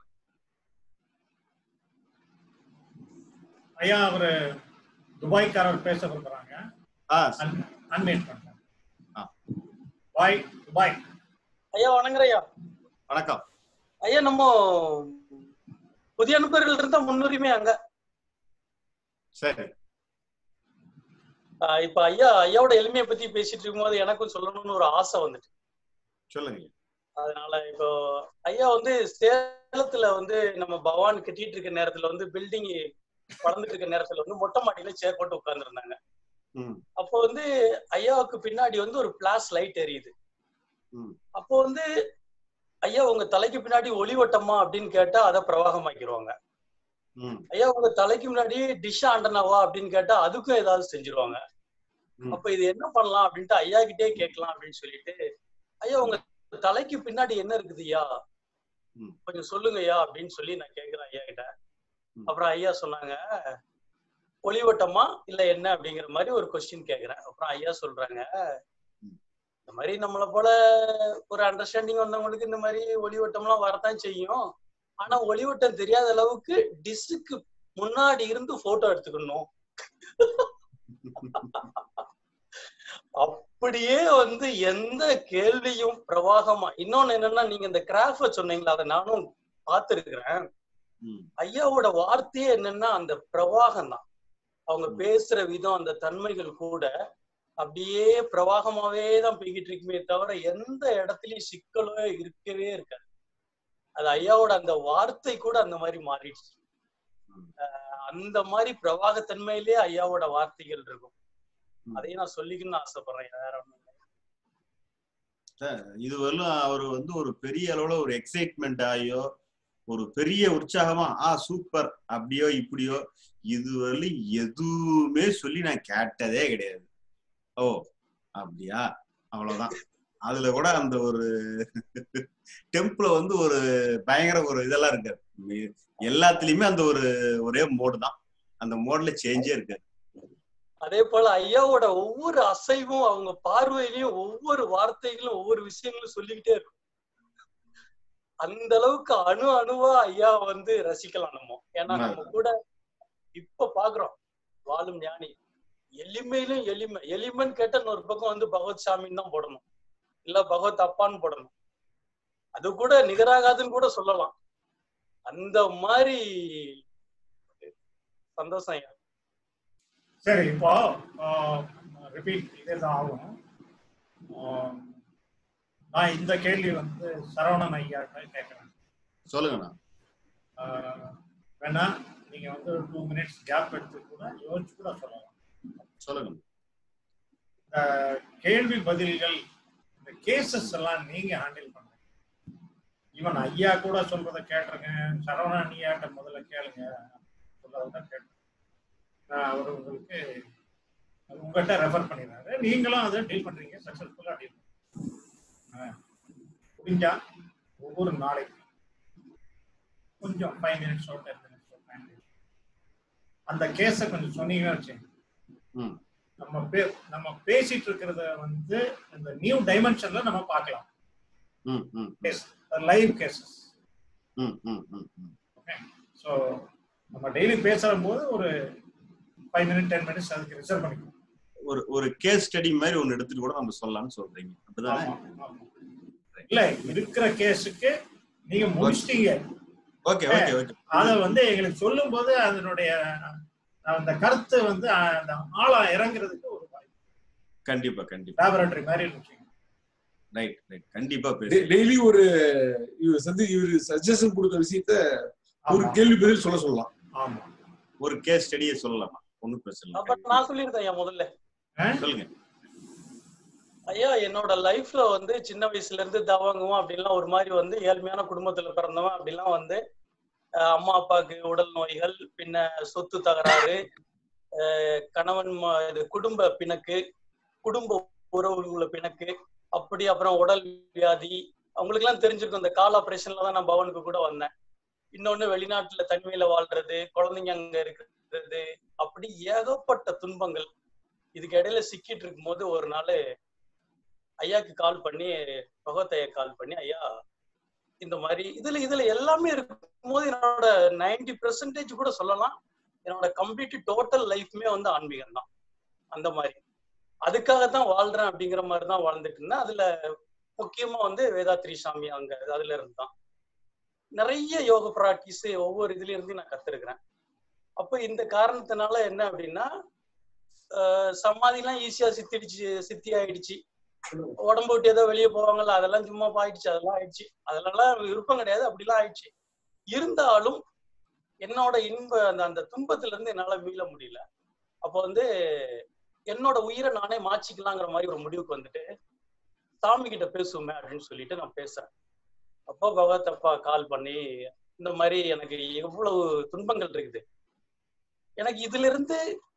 ஐயா அவரு துபாய்க்காரர் பேச விரும்புறாங்க ஆ அன்மீட் பண்றேன் ஆ. பாய் துபாய் ஐயா வணங்குற ஐயா வணக்கம் ஐயா நம்ம புதிய நண்பர்கள் இருந்தா முன்னுரிமை அங்க சரி ஆஹ் இப்ப ஐயா ஐயாவோட எளிமையை பத்தி பேசிட்டு இருக்கும்போது எனக்கும் சொல்லணும்னு ஒரு ஆசை வந்துட்டு சொல்லுங்க அதனால இப்போ ஐயா வந்து சேலத்துல வந்து நம்ம பவான் கட்டிட்டு இருக்க நேரத்துல வந்து பில்டிங் வளர்ந்துட்டு இருக்க நேரத்துல வந்து மொட்டை மாடியில சேர் போட்டு உட்கார்ந்துருந்தாங்க ம் அப்போ வந்து ஐயாவுக்கு பின்னாடி வந்து ஒரு பிளாஸ் லைட் எரியுது ம். அப்போ வந்து ஐயா உங்க தலைக்கு பின்னாடி ஒளிவட்டமா அப்படின்னு கேட்டா அதை பிரவாகமாக்கிடுவாங்க ம் ஐயா உங்க தலைக்கு முன்னாடி டிஷ் ஆண்டனாவா அப்படின்னு கேட்டா அதுக்கும் ஏதாவது செஞ்சிருவாங்க ம். அப்ப இது என்ன பண்ணலாம் அப்படின்ட்டு ஐயா கிட்டே கேட்கலாம் அப்படின்னு சொல்லிட்டு ஐயா உங்க தலைக்கு பின்னாடி என்ன இருக்குது ஐயா ம். கொஞ்சம் சொல்லுங்க ஐயா அப்படின்னு சொல்லி நான் கேக்குறேன் ஐயா கிட்ட ம். அப்புறம் ஐயா சொன்னாங்க ஒளிவட்டமா இல்ல என்ன அப்படிங்கிற மாதிரி ஒரு கொஸ்டின் கேக்குறேன் அப்புறம் ஐயா சொல்றாங்க ம். இந்த மாதிரி நம்மள போல ஒரு அண்டர்ஸ்டாண்டிங் வந்தவங்களுக்கு இந்த மாதிரி ஒளிவட்டம்லாம் வரத்தான் செய்யும் ஆனா ஒளிவட்டம் தெரியாத அளவுக்கு டிஸ்க்கு முன்னாடி இருந்து போட்டோ எடுத்துக்கணும் அப்படியே வந்து எந்த கேள்வியும் பிரவாகமா இன்னொன்னு என்னன்னா நீங்க இந்த கிராஃப சொன்னீங்களா அதை நானும் பார்த்திருக்கிறேன் ம் ஐயாவோட வார்த்தையே என்னன்னா அந்த பிரவாகம் தான் அவங்க ம். பேசுற விதம் அந்த தன்மைகள் கூட அப்படியே பிரவாகமாவே தான் போய்கிட்டு இருக்குமே தவிர எந்த இடத்துலயும் சிக்கலோ இருக்கவே இருக்காது அது ஐயாவோட அந்த வார்த்தை கூட அந்த மாதிரி மாறிடுச்சு ம். அஹ் அந்த மாதிரி பிரவாகத்தன்மையிலே ஐயாவோட வார்த்தைகள் இருக்கும் ம். அதையும் நான் சொல்லிக்கணும்னு ஆசைப்படுறேன் வேற ஒண்ணும் இல்ல. இது வரலும் அவர் வந்து ஒரு பெரிய அளவுல ஒரு எக்ஸைட்மெண்ட் ஆகியோ ஒரு பெரிய உற்சாகமா ஆ சூப்பர் அப்படியோ இப்படியோ இது வரலும் எதுவுமே சொல்லி நான் கேட்டதே கிடையாது ஓ அப்படியா அவ்வளவுதான் அதுல கூட அந்த ஒரு டெம்பிள வந்து ஒரு பயங்கர ஒரு இதெல்லாம் இருக்காது மி- எல்லாத்துலயுமே அந்த ஒரு ஒரே மோடு தான் அந்த மோட்ல சேஞ்சே இருக்காது அதே போல ஐயாவோட ஒவ்வொரு அசைவும் அவங்க பார்வையிலையும் ஒவ்வொரு வார்த்தைகளும் ஒவ்வொரு விஷயங்களும் சொல்லிக்கிட்டே இருக்கும் அந்த அளவுக்கு அணு அணுவா ஐயா வந்து ரசிக்கலாம் நம்ம ஏன்னா நம்ம கூட இப்ப பாக்குறோம் வாழும் ஞானி எளிமையிலும் எளிமை எளிமைன்னு கேட்ட ஒரு பக்கம் வந்து பகவத் சாமின்னு தான் போடணும் இல்ல பகவத் அப்பான்னு போடணும் அது கூட நிகராகாதுன்னு கூட சொல்லலாம் அந்த மாதிரி சந்தோஷம் ஐயா சரி இப்போ ரிப்பீட் இதே தான் ஆகும் ஆஹ், நான் இந்த கேள்வி வந்து சரவணன் ஐயாட்ட கேட்குறேன் சொல்லுங்கண்ணா வேணா நீங்க வந்து டூ மினிட்ஸ் கேப் எடுத்து கூட யோசிச்சு கூட சொல்லலாம் சொல்லுங்க இந்த கேள்வி பதில்கள் இந்த கேசஸ் எல்லாம் நீங்க ஹேண்டில் பண்ணுங்க ஈவன் ஐயா கூட சொல்றத கேட்டுருங்க சரவணன் ஐயாட்ட முதல்ல கேளுங்க சொல்றத கேட்டு நான் அவர் உங்களுக்கு அது உங்ககிட்ட ரெஃபர் பண்ணிடுறாரு நீங்களும் அதை டீல் பண்றீங்க சக்சஸ்ஃபுல்லா டீல் முடிஞ்சா ஒவ்வொரு நாளைக்கு கொஞ்சம் ஃபைவ் மினிட்ஸோ டென் மினிட்ஸோ அந்த கேஸை கொஞ்சம் சொன்னீங்கன்னு வச்சுங்க ம். நம்ம பே நம்ம பேசிட்டு இருக்கிறத வந்து இந்த நியூ டைமென்ஷன்ல நம்ம பார்க்கலாம் ம் ம் லைவ் கேசஸ் ம் ம் ம் ம் ஸோ நம்ம டெய்லி பேசுற போது ஒரு ஃபைவ் மினிட் டென் மினிட்ஸ் அதுக்கு ரிசர்வ் பண்ணிக்கலாம் ஒரு ஒரு கேஸ் ஸ்டடி மாதிரி ஒன்னு எடுத்துட்டு கூட நம்ம சொல்லலாம்னு சொல்றீங்க அப்படிதானே ஆமா, ஆமா. இல்ல இருக்கிற கேஸுக்கு நீங்க முடிச்சிட்டீங்க ஓகே ஓகே ஓகே அத வந்து எங்களுக்கு சொல்லும் போது அதனுடைய அந்த கருத்து வந்து அந்த ஆழா இறங்குறதுக்கு ஒரு கண்டிப்பா கண்டிப்பா லேபரேட்டரி மாதிரி இருந்துச்சு ரைட் ரைட் கண்டிப்பா பேசு டெய்லி ஒரு இவர் வந்து இவர் சஜஷன் கொடுத்த விஷயத்த ஒரு ஆமா, கேள்வி பதில் சொல்ல சொல்லலாம் ஆமா ஒரு கேஸ் ஸ்டடியை சொல்லலாமா ஒன்னும் பிரச்சனை அப்ப இல்லை நான் சொல்லியிருந்தேன் ஐயா முதல்ல சொல்லுங்க ஐயா என்னோட லைஃப்ல வந்து சின்ன வயசுல இருந்து தவங்கும் அப்படின்லாம் ஒரு மாதிரி வந்து ஏழ்மையான குடும்பத்துல பிறந்தவன் அப்படிலாம் வந்து அஹ் அம்மா அப்பாவுக்கு உடல் நோய்கள் பின்ன சொத்து தகராறு அஹ் கணவன் ம- இது குடும்ப பிணக்கு குடும்ப உறவுகள பிணக்கு அப்படி அப்புறம் உடல் வியாதி அவங்களுக்கு எல்லாம் தெரிஞ்சிருக்கும் இந்த கால் ஆபரேஷன்ல தான் நான் பவனுக்கு கூட வந்தேன் இன்னொன்னு வெளிநாட்டுல தனிமையில வாழ்றது குழந்தைங்க அங்க இருக்கிறது அப்படி ஏகப்பட்ட துன்பங்கள் இதுக்கு இடையில சிக்கிட்டு இருக்கும்போது ஒரு நாள் ஐயாக்கு கால் பண்ணி பகவத் ஐயா கால் பண்ணி ஐயா இந்த மாதிரி இதுல இதுல எல்லாமே இருக்கும்போது என்னோட நைன்டி பெர்சன்டேஜ் கூட சொல்லலாம் என்னோட கம்ப்ளீட் டோட்டல் லைஃப்மே வந்து ஆன்மீகம் தான் அந்த மாதிரி அதுக்காகத்தான் வாழ்றேன் அப்படிங்கிற மாதிரி தான் வாழ்ந்துட்டு இருந்தேன் அதுல முக்கியமா வந்து வேதாத்ரி சாமி அங்க அதுல இருந்து தான் நிறைய யோக ப்ராக்டிஸ் ஒவ்வொரு இதுல இருந்து நான் கத்துருக்கிறேன் அப்போ இந்த காரணத்தினால என்ன அப்படின்னா ஆஹ் சமாதிலாம் ஈஸியா சித்திடுச்சு சித்தி ஆயிடுச்சு உடம்பு விட்டு ஏதோ வெளியே போவாங்கல்ல அதெல்லாம் சும்மா ஆயிடுச்சு அதெல்லாம் ஆயிடுச்சு அதெல்லாம் விருப்பம் கிடையாது அப்படிலாம் ஆயிடுச்சு இருந்தாலும் என்னோட இன்ப அந்த அந்த துன்பத்துல இருந்து என்னால மீள முடியல அப்போ வந்து என்னோட உயிரை நானே மாச்சிக்கலாங்கிற மாதிரி ஒரு முடிவுக்கு வந்துட்டு சாமி கிட்ட பேசுவோமே அப்படின்னு சொல்லிட்டு நான் பேசுறேன் அப்போ பகவத் அப்பா கால் பண்ணி இந்த மாதிரி எனக்கு எவ்வளவு துன்பங்கள் இருக்குது எனக்கு இதுல இருந்து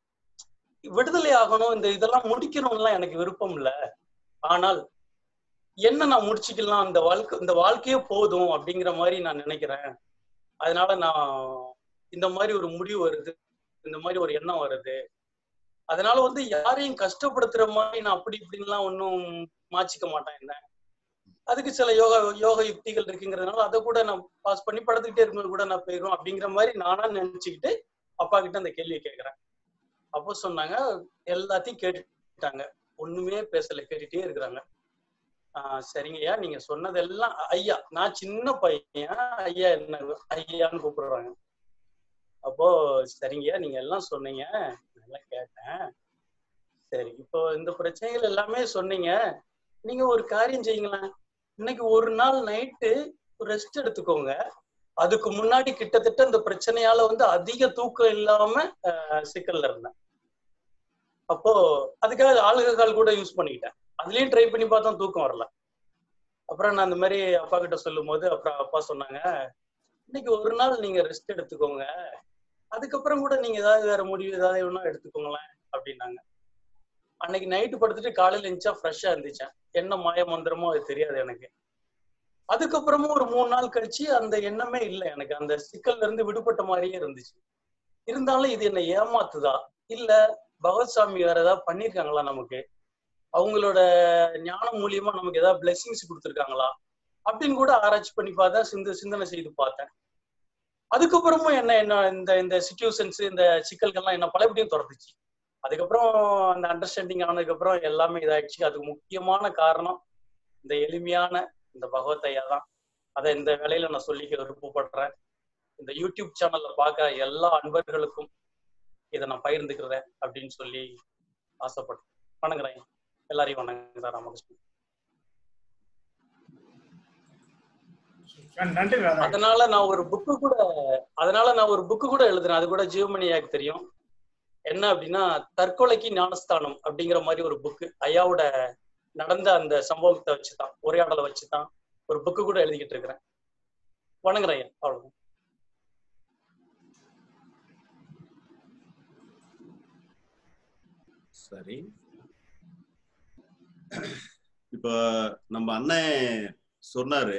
விடுதலை ஆகணும் இந்த இதெல்லாம் முடிக்கணும்லாம் எனக்கு விருப்பம் இல்ல ஆனால் என்ன நான் முடிச்சுக்கலாம் இந்த வாழ்க்கை இந்த வாழ்க்கையே போதும் அப்படிங்கிற மாதிரி நான் நினைக்கிறேன் அதனால நான் இந்த மாதிரி ஒரு முடிவு வருது இந்த மாதிரி ஒரு எண்ணம் வருது அதனால வந்து யாரையும் கஷ்டப்படுத்துற மாதிரி நான் அப்படி இப்படின்லாம் ஒன்றும் மாச்சிக்க மாட்டேன் என்ன அதுக்கு சில யோகா யோக யுக்திகள் இருக்குங்கிறதுனால அதை கூட நான் பாஸ் பண்ணி படுத்துக்கிட்டே இருக்கும்போது கூட நான் போயிடும் அப்படிங்கிற மாதிரி நானா நினைச்சுக்கிட்டு அப்பா கிட்ட அந்த கேள்வியை கேட்கிறேன் அப்போ சொன்னாங்க எல்லாத்தையும் கேட்டுட்டாங்க ஒண்ணுமே பேசல கேட்டுட்டே இருக்கிறாங்க ஆஹ் சரிங்கய்யா நீங்க சொன்னதெல்லாம் ஐயா நான் சின்ன பையன் ஐயா என்ன ஐயான்னு கூப்பிடுறாங்க அப்போ சரிங்கய்யா நீங்க எல்லாம் சொன்னீங்க நல்லா கேட்டேன் சரி இப்போ இந்த பிரச்சனைகள் எல்லாமே சொன்னீங்க நீங்க ஒரு காரியம் செய்யுங்களேன் இன்னைக்கு ஒரு நாள் நைட்டு ரெஸ்ட் எடுத்துக்கோங்க அதுக்கு முன்னாடி கிட்டத்தட்ட இந்த பிரச்சனையால வந்து அதிக தூக்கம் இல்லாம ஆஹ் சிக்கல்ல இருந்தேன் அப்போ அதுக்காக ஆல்கஹால் கூட யூஸ் பண்ணிக்கிட்டேன் அதுலயும் ட்ரை பண்ணி பார்த்தா தூக்கம் வரல அப்புறம் நான் இந்த மாதிரி அப்பா கிட்ட சொல்லும் போது அப்புறம் அப்பா சொன்னாங்க இன்னைக்கு ஒரு நாள் நீங்க ரெஸ்ட் எடுத்துக்கோங்க அதுக்கப்புறம் கூட நீங்க ஏதாவது வேற முடிவு ஏதாவது வேணா எடுத்துக்கோங்களேன் அப்படின்னாங்க அன்னைக்கு நைட்டு படுத்துட்டு காலையில இருந்துச்சா ஃப்ரெஷ்ஷா இருந்துச்சேன் என்ன மாய மந்திரமோ அது தெரியாது எனக்கு அதுக்கப்புறமும் ஒரு மூணு நாள் கழிச்சு அந்த எண்ணமே இல்லை எனக்கு அந்த சிக்கல்ல இருந்து விடுபட்ட மாதிரியே இருந்துச்சு இருந்தாலும் இது என்ன ஏமாத்துதா இல்ல பகவத்சாமி வேற ஏதாவது பண்ணிருக்காங்களா நமக்கு அவங்களோட ஞானம் மூலியமா நமக்கு ஏதாவது பிளெஸிங்ஸ் கொடுத்துருக்காங்களா அப்படின்னு கூட ஆராய்ச்சி பண்ணி பார்த்தேன் சிந்த சிந்தனை செய்து பார்த்தேன் அதுக்கப்புறமும் என்ன என்ன இந்த இந்த சுச்சுவேஷன்ஸ் இந்த சிக்கல்கள்லாம் என்ன பலபடியும் துரத்துச்சு அதுக்கப்புறம் அந்த அண்டர்ஸ்டாண்டிங் ஆனதுக்கப்புறம் எல்லாமே இதாயிடுச்சு அதுக்கு முக்கியமான காரணம் இந்த எளிமையான இந்த பகவத் ஐயா தான் அதை இந்த வேலையில நான் சொல்லிக்க விருப்பப்படுறேன் இந்த யூடியூப் சேனல்ல பார்க்க எல்லா அன்பர்களுக்கும் இதை நான் பகிர்ந்துக்கிறேன் அப்படின்னு சொல்லி ஆசைப்படுறேன் வணங்குறேன் எல்லாரையும் வணங்குறேன் ராமகிருஷ்ணன் நன்றி ராதா அதனால நான் ஒரு புக்கு கூட அதனால நான் ஒரு புக்கு கூட எழுதுறேன் அது கூட ஜீவமணியாக்கு தெரியும் என்ன அப்படின்னா தற்கொலைக்கு ஞானஸ்தானம் அப்படிங்கிற மாதிரி ஒரு புக்கு ஐயாவோட நடந்த அந்த சம்பவத்தை வச்சுதான் உரையாடலை வச்சுதான் ஒரு புக்கு கூட எழுதிக்கிட்டு இருக்கிறேன் வணங்குறேன் ஐயா அவ்வளவு சரி இப்போ நம்ம அண்ணன் சொன்னாரு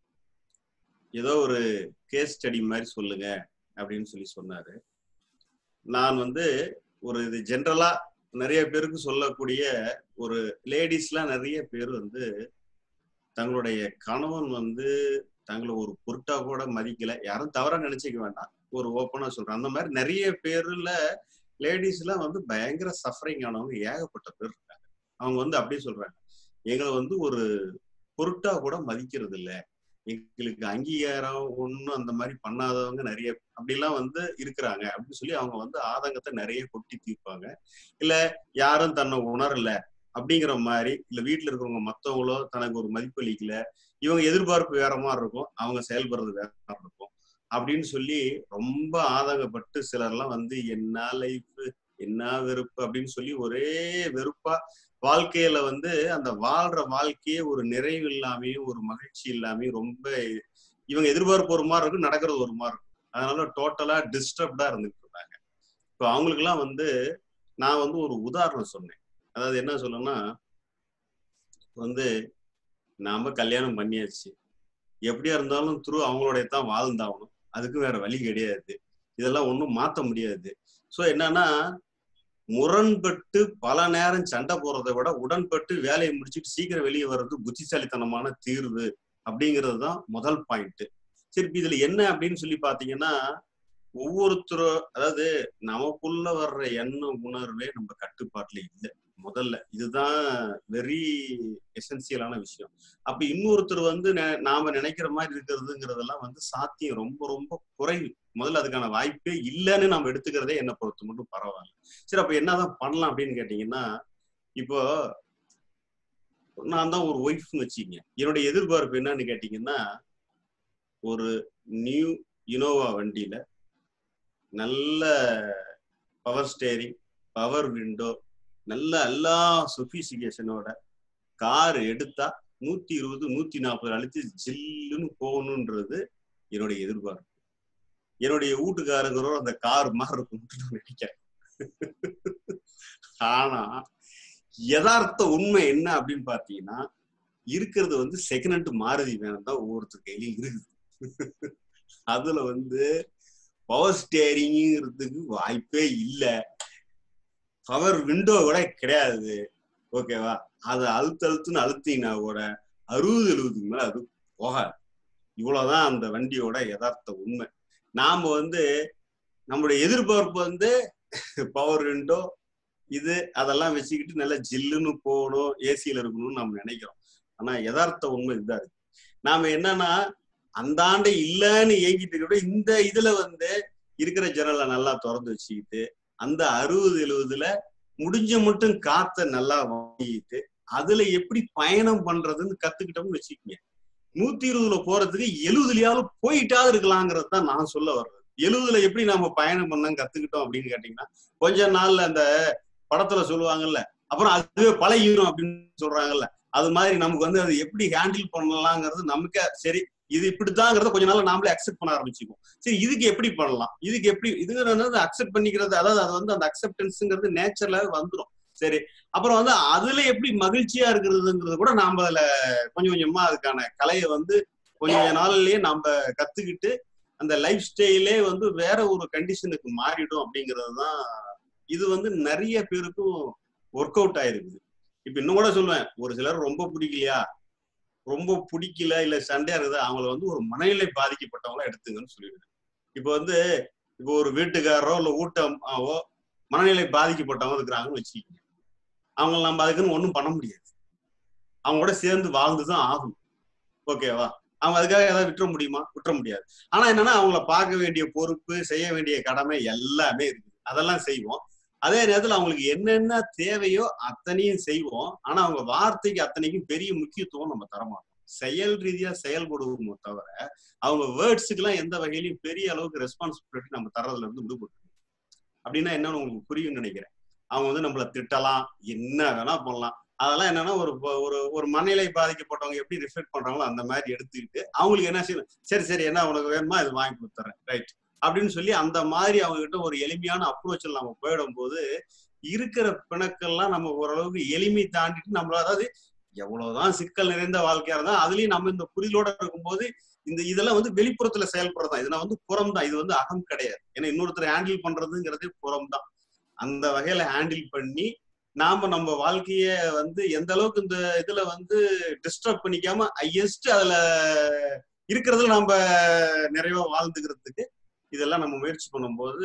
ஏதோ ஒரு கேஸ் ஸ்டடி மாதிரி சொல்லுங்க அப்படின்னு சொல்லி சொன்னாரு நான் வந்து ஒரு இது ஜென்ரலா நிறைய பேருக்கு சொல்லக்கூடிய ஒரு லேடிஸ்லாம் நிறைய பேர் வந்து தங்களுடைய கணவன் வந்து தங்களை ஒரு பொருட்டா கூட மதிக்கல யாரும் தவறா நினைச்சுக்க வேண்டாம் ஒரு ஓப்பனா சொல்றேன் அந்த மாதிரி நிறைய பேர்ல லேடிஸ் எல்லாம் வந்து பயங்கர சஃபரிங் ஆனவங்க ஏகப்பட்ட பேர் இருக்காங்க அவங்க வந்து அப்படியே சொல்றாங்க எங்களை வந்து ஒரு பொருட்டா கூட மதிக்கிறது இல்ல எங்களுக்கு அங்கீகாரம் ஒண்ணும் அந்த மாதிரி பண்ணாதவங்க நிறைய அப்படிலாம் வந்து இருக்கிறாங்க அப்படின்னு சொல்லி அவங்க வந்து ஆதங்கத்தை நிறைய கொட்டி தீர்ப்பாங்க இல்ல யாரும் தன்னை உணரல அப்படிங்கிற மாதிரி இல்ல வீட்டுல இருக்கிறவங்க மத்தவங்களோ தனக்கு ஒரு மதிப்பு அளிக்கல இவங்க எதிர்பார்ப்பு வேற மாதிரி இருக்கும் அவங்க செயல்படுறது வேற மாதிரி இருக்கும் அப்படின்னு சொல்லி ரொம்ப ஆதங்கப்பட்டு சிலர்லாம் வந்து என்ன லைஃப் என்ன வெறுப்பு அப்படின்னு சொல்லி ஒரே வெறுப்பா வாழ்க்கையில வந்து அந்த வாழ்ற வாழ்க்கையே ஒரு நிறைவு இல்லாமையும் ஒரு மகிழ்ச்சி இல்லாமையும் ரொம்ப இவங்க எதிர்பார்ப்பு ஒரு மாதிரி இருக்கும் நடக்கிறது ஒரு மாதிரி இருக்கும் அதனால டோட்டலா டிஸ்டர்ப்டா இருந்துட்டு இருந்தாங்க இப்போ அவங்களுக்குலாம் வந்து நான் வந்து ஒரு உதாரணம் சொன்னேன் அதாவது என்ன சொல்லணும்னா வந்து நாம கல்யாணம் பண்ணியாச்சு எப்படியா இருந்தாலும் த்ரூ அவங்களுடைய தான் வாழ்ந்தாகணும் அதுக்கு வேற வழி கிடையாது இதெல்லாம் ஒன்றும் மாத்த முடியாது ஸோ என்னன்னா முரண்பட்டு பல நேரம் சண்டை போறதை விட உடன்பட்டு வேலையை முடிச்சுட்டு சீக்கிரம் வெளியே வர்றது புத்திசாலித்தனமான தீர்வு அப்படிங்கிறது தான் முதல் பாயிண்ட் சரி இப்ப இதுல என்ன அப்படின்னு சொல்லி பாத்தீங்கன்னா ஒவ்வொருத்தரும் அதாவது நமக்குள்ள வர்ற எண்ண உணர்வே நம்ம கட்டுப்பாட்டுல இல்லை முதல்ல இதுதான் வெரி எசென்சியலான விஷயம் அப்ப இன்னொருத்தர் வந்து நெ- நாம நினைக்கிற மாதிரி இருக்கிறதுங்கிறதெல்லாம் வந்து சாத்தியம் ரொம்ப ரொம்ப குறைவு முதல்ல அதுக்கான வாய்ப்பே இல்லைன்னு நம்ம எடுத்துக்கிறதே என்னை பொறுத்த மட்டும் பரவாயில்ல சரி அப்ப என்னதான் பண்ணலாம் அப்படின்னு கேட்டீங்கன்னா இப்போ நான் தான் ஒரு ஒய்ஃப்னு வச்சுக்கங்க என்னுடைய எதிர்பார்ப்பு என்னன்னு கேட்டீங்கன்னா ஒரு நியூ இனோவா வண்டியில நல்ல பவர் ஸ்டேரிங் பவர் விண்டோ நல்ல எல்லா சொபிசிகேஷனோட கார் எடுத்தா நூத்தி இருபது நூத்தி நாற்பது அழிச்சு ஜில்லுன்னு போகணுன்றது என்னுடைய எதிர்பார்ப்பு என்னுடைய வீட்டுக்காரங்கிறோ அந்த கார் மாதிரி இருக்கும்னு நான் நினைக்கிறேன் ஆனா யதார்த்த உண்மை என்ன அப்படின்னு பாத்தீங்கன்னா இருக்கிறது வந்து செகண்ட் ஹேண்ட் மாருதி வேணும் தான் ஒவ்வொருத்தர் கையிலயும் இருக்குது அதுல வந்து பவர் ஸ்டேரிங்கிறதுக்கு வாய்ப்பே இல்லை பவர் விண்டோ கூட கிடையாது ஓகேவா அதை அழுத்து அழுத்துன்னு அழுத்தீங்கன்னா கூட அறுபது எழுபதுக்கு மேல அது போகாது இவ்வளவுதான் அந்த வண்டியோட யதார்த்த உண்மை நாம வந்து நம்மளுடைய எதிர்பார்ப்பு வந்து பவர் விண்டோ இது அதெல்லாம் வச்சுக்கிட்டு நல்லா ஜில்லுன்னு போகணும் ஏசியில இருக்கணும்னு நம்ம நினைக்கிறோம் ஆனா யதார்த்த உண்மை இதுதான் இருக்கு நாம என்னன்னா அந்த ஆண்டு இல்லைன்னு ஏங்கிட்டு இருக்க விட இந்த இதுல வந்து இருக்கிற ஜன்னலை நல்லா திறந்து வச்சுக்கிட்டு அந்த அறுபது எழுபதுல முடிஞ்ச மட்டும் காத்த நல்லா வாங்கிட்டு அதுல எப்படி பயணம் பண்றதுன்னு கத்துக்கிட்டோம்னு வச்சுக்கோங்க நூத்தி இருபதுல போறதுக்கு எழுபதுலயாவது போயிட்டாவது இருக்கலாங்கிறது தான் நான் சொல்ல வர்றது எழுபதுல எப்படி நாம பயணம் பண்ண கத்துக்கிட்டோம் அப்படின்னு கேட்டீங்கன்னா கொஞ்ச நாள்ல அந்த படத்துல சொல்லுவாங்கல்ல அப்புறம் அதுவே பழகிடும் அப்படின்னு சொல்றாங்கல்ல அது மாதிரி நமக்கு வந்து அது எப்படி ஹேண்டில் பண்ணலாங்கிறது நமக்கே சரி இது இப்படித்தாங்கிறத கொஞ்ச நாள் நாமளே அக்செப்ட் பண்ண ஆரம்பிச்சுக்குவோம் சரி இதுக்கு எப்படி பண்ணலாம் இதுக்கு எப்படி இது அக்செப்ட் பண்ணிக்கிறது அதாவது அது வந்து அந்த அக்செப்டன்ஸுங்கிறது நேச்சர்ல வந்துடும் சரி அப்புறம் வந்து அதுல எப்படி மகிழ்ச்சியா இருக்கிறதுங்கிறது கூட நாம அதுல கொஞ்சம் கொஞ்சமா அதுக்கான கலையை வந்து கொஞ்சம் கொஞ்ச நாள்லயே நம்ம கத்துக்கிட்டு அந்த லைஃப் ஸ்டைலே வந்து வேற ஒரு கண்டிஷனுக்கு மாறிடும் அப்படிங்கிறது தான் இது வந்து நிறைய பேருக்கும் ஒர்க் அவுட் ஆயிருக்குது இப்ப இன்னும் கூட சொல்லுவேன் ஒரு சிலர் ரொம்ப பிடிக்கலையா ரொம்ப பிடிக்கல இல்ல சண்டையா இருக்குது அவங்கள வந்து ஒரு மனநிலை பாதிக்கப்பட்டவங்கள எடுத்துங்கன்னு சொல்லிடுவேன் இப்போ வந்து இப்போ ஒரு வீட்டுக்காரரோ இல்ல ஊட்டமாவோ மனநிலை பாதிக்கப்பட்டவங்க இருக்கிறாங்கன்னு வச்சுக்கோங்க அவங்கள நம்ம அதுக்குன்னு ஒண்ணும் பண்ண முடியாது அவங்க கூட சேர்ந்து வாழ்ந்துதான் ஆகணும் ஓகேவா அவங்க அதுக்காக ஏதாவது விட்டுற முடியுமா விட்டுற முடியாது ஆனா என்னன்னா அவங்கள பார்க்க வேண்டிய பொறுப்பு செய்ய வேண்டிய கடமை எல்லாமே இருக்குது அதெல்லாம் செய்வோம் அதே நேரத்துல அவங்களுக்கு என்னென்ன தேவையோ அத்தனையும் செய்வோம் ஆனா அவங்க வார்த்தைக்கு அத்தனைக்கும் பெரிய முக்கியத்துவம் நம்ம தரமாட்டோம் செயல் ரீதியா செயல்படுவோமோ தவிர அவங்க வேர்ட்ஸுக்கு எல்லாம் எந்த வகையிலையும் பெரிய அளவுக்கு ரெஸ்பான்சிபிலிட்டி நம்ம தர்றதுல இருந்து விடுபட்டு அப்படின்னா என்னன்னு உங்களுக்கு புரியும்னு நினைக்கிறேன் அவங்க வந்து நம்மள திட்டலாம் என்ன வேணா பண்ணலாம் அதெல்லாம் என்னன்னா ஒரு ஒரு ஒரு மனநிலை பாதிக்கப்பட்டவங்க எப்படி ரிஃப்ளெக்ட் பண்றாங்களோ அந்த மாதிரி எடுத்துக்கிட்டு அவங்களுக்கு என்ன செய்யணும் சரி சரி என்ன உனக்கு வேணுமா இது வாங்கி கொடுத்துறேன் ரைட் அப்படின்னு சொல்லி அந்த மாதிரி அவங்க கிட்ட ஒரு எளிமையான அப்ரோச்சில் நம்ம போயிடும் போது இருக்கிற பிணக்கெல்லாம் நம்ம ஓரளவுக்கு எளிமை தாண்டிட்டு நம்மள அதாவது எவ்வளவுதான் சிக்கல் நிறைந்த வாழ்க்கையா இருந்தா அதுலயும் நம்ம இந்த புரிதலோட இருக்கும்போது இந்த இதெல்லாம் வந்து வெளிப்புறத்துல செயல்படுறதா இதெல்லாம் வந்து புறம் தான் இது வந்து அகம் கிடையாது ஏன்னா இன்னொருத்தர் ஹேண்டில் பண்றதுங்கிறதே புறம் தான் அந்த வகையில ஹேண்டில் பண்ணி நாம நம்ம வாழ்க்கைய வந்து எந்த அளவுக்கு இந்த இதுல வந்து டிஸ்டர்ப் பண்ணிக்காம ஹையஸ்ட் அதுல இருக்கிறதுல நம்ம நிறைவா வாழ்ந்துக்கிறதுக்கு இதெல்லாம் நம்ம முயற்சி பண்ணும்போது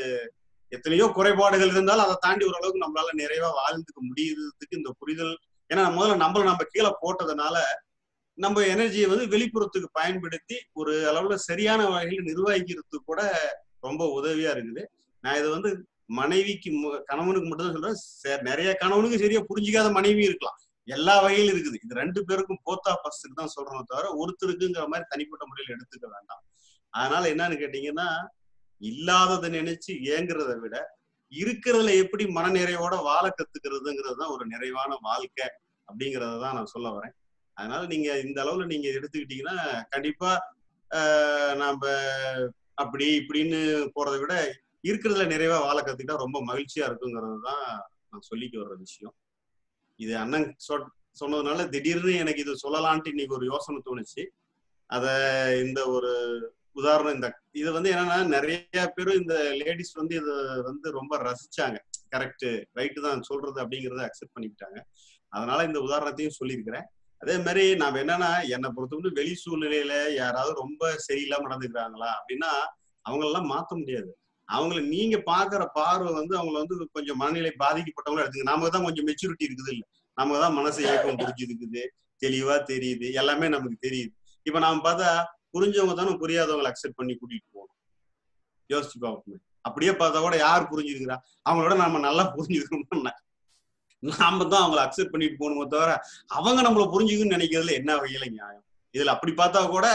எத்தனையோ குறைபாடுகள் இருந்தாலும் அதை தாண்டி ஓரளவுக்கு நம்மளால நிறைவா வாழ்ந்துக்க முடியுறதுக்கு இந்த புரிதல் ஏன்னா முதல்ல நம்மள நம்ம கீழே போட்டதுனால நம்ம எனர்ஜியை வந்து வெளிப்புறத்துக்கு பயன்படுத்தி ஒரு அளவுல சரியான வகையில் நிர்வகிக்கிறதுக்கு கூட ரொம்ப உதவியா இருக்குது நான் இது வந்து மனைவிக்கு கணவனுக்கு மட்டும் தான் சொல்றேன் நிறைய கணவனுக்கு சரியா புரிஞ்சிக்காத மனைவி இருக்கலாம் எல்லா வகையிலும் இருக்குது இது ரெண்டு பேருக்கும் போத்தா பஸ்ஸுக்கு தான் சொல்றோம் தவிர ஒருத்தருக்குங்கிற மாதிரி தனிப்பட்ட முறையில் எடுத்துக்க வேண்டாம் அதனால என்னன்னு கேட்டீங்கன்னா இல்லாததை நினைச்சு ஏங்குறத விட இருக்கிறதுல எப்படி மனநிறைவோட வாழ கத்துக்கிறதுங்கிறது தான் ஒரு நிறைவான வாழ்க்கை அப்படிங்கறத தான் நான் சொல்ல வரேன் அதனால நீங்க இந்த அளவுல நீங்க எடுத்துக்கிட்டீங்கன்னா கண்டிப்பா நாம அப்படி இப்படின்னு போறதை விட இருக்கிறதுல நிறைவா வாழ கத்துக்கிட்டா ரொம்ப மகிழ்ச்சியா இருக்குங்கிறது தான் நான் சொல்லிக்க வர்ற விஷயம் இது அண்ணன் சொ சொன்னதுனால திடீர்னு எனக்கு இது சொல்லலான்ட்டு இன்னைக்கு ஒரு யோசனை தோணுச்சு அத இந்த ஒரு உதாரணம் இந்த இது வந்து என்னன்னா நிறைய பேர் இந்த லேடிஸ் வந்து இத வந்து ரொம்ப ரசிச்சாங்க கரெக்ட் ரைட்டு தான் சொல்றது அப்படிங்கறத அக்செப்ட் பண்ணிக்கிட்டாங்க அதனால இந்த உதாரணத்தையும் சொல்லியிருக்கிறேன் அதே மாதிரி நாம என்னன்னா என்னை பொறுத்தவரை வெளி சூழ்நிலையில யாராவது ரொம்ப சரியில்லாம நடந்துக்கிறாங்களா அப்படின்னா அவங்களெல்லாம் மாத்த முடியாது அவங்கள நீங்க பாக்குற பார்வை வந்து அவங்கள வந்து கொஞ்சம் மனநிலை பாதிக்கப்பட்டவங்களும் எடுத்துங்க நாம தான் கொஞ்சம் மெச்சூரிட்டி இருக்குது இல்ல நம்ம தான் மனசு இயக்கம் புரிஞ்சுருக்குது தெளிவா தெரியுது எல்லாமே நமக்கு தெரியுது இப்ப நாம பார்த்தா புரிஞ்சவங்க தானே புரியாதவங்களை அக்செப்ட் பண்ணி கூட்டிட்டு போகணும் யோசிச்சு பார்க்கணும் அப்படியே பார்த்தா கூட யார் புரிஞ்சுருக்கிறா அவங்களோட நம்ம நல்லா புரிஞ்சுக்கணும்னா நாம தான் அவங்கள அக்செப்ட் பண்ணிட்டு போகணுமே தவிர அவங்க நம்மள புரிஞ்சுக்கணும்னு நினைக்கிறதுல என்ன வகையில நியாயம் இதுல அப்படி பார்த்தா கூட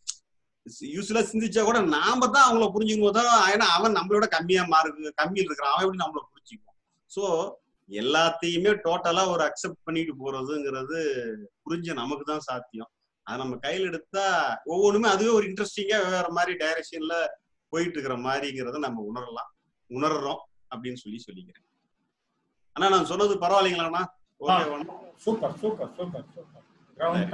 யூஸ்வலா சிந்திச்சா கூட நாம தான் அவங்கள புரிஞ்சுக்கும் போது ஏன்னா அவன் நம்மளோட கம்மியா மார்க் கம்மியில் இருக்கிறான் அவன் எப்படி நம்மள புரிஞ்சுக்குவான் சோ எல்லாத்தையுமே டோட்டலா ஒரு அக்செப்ட் பண்ணிட்டு போறதுங்கிறது புரிஞ்ச நமக்கு தான் சாத்தியம் அதை நம்ம கையில் எடுத்தா ஒவ்வொன்றுமே அதுவே ஒரு இன்ட்ரெஸ்டிங்கா வேற மாதிரி டைரக்ஷன்ல போயிட்டு இருக்கிற மாதிரிங்கிறத நம்ம உணரலாம் உணர்றோம் அப்படின்னு சொல்லி சொல்லிக்கிறேன் ஆனா நான் சொன்னது பரவாயில்லைங்களாண்ணா okay super super super super ground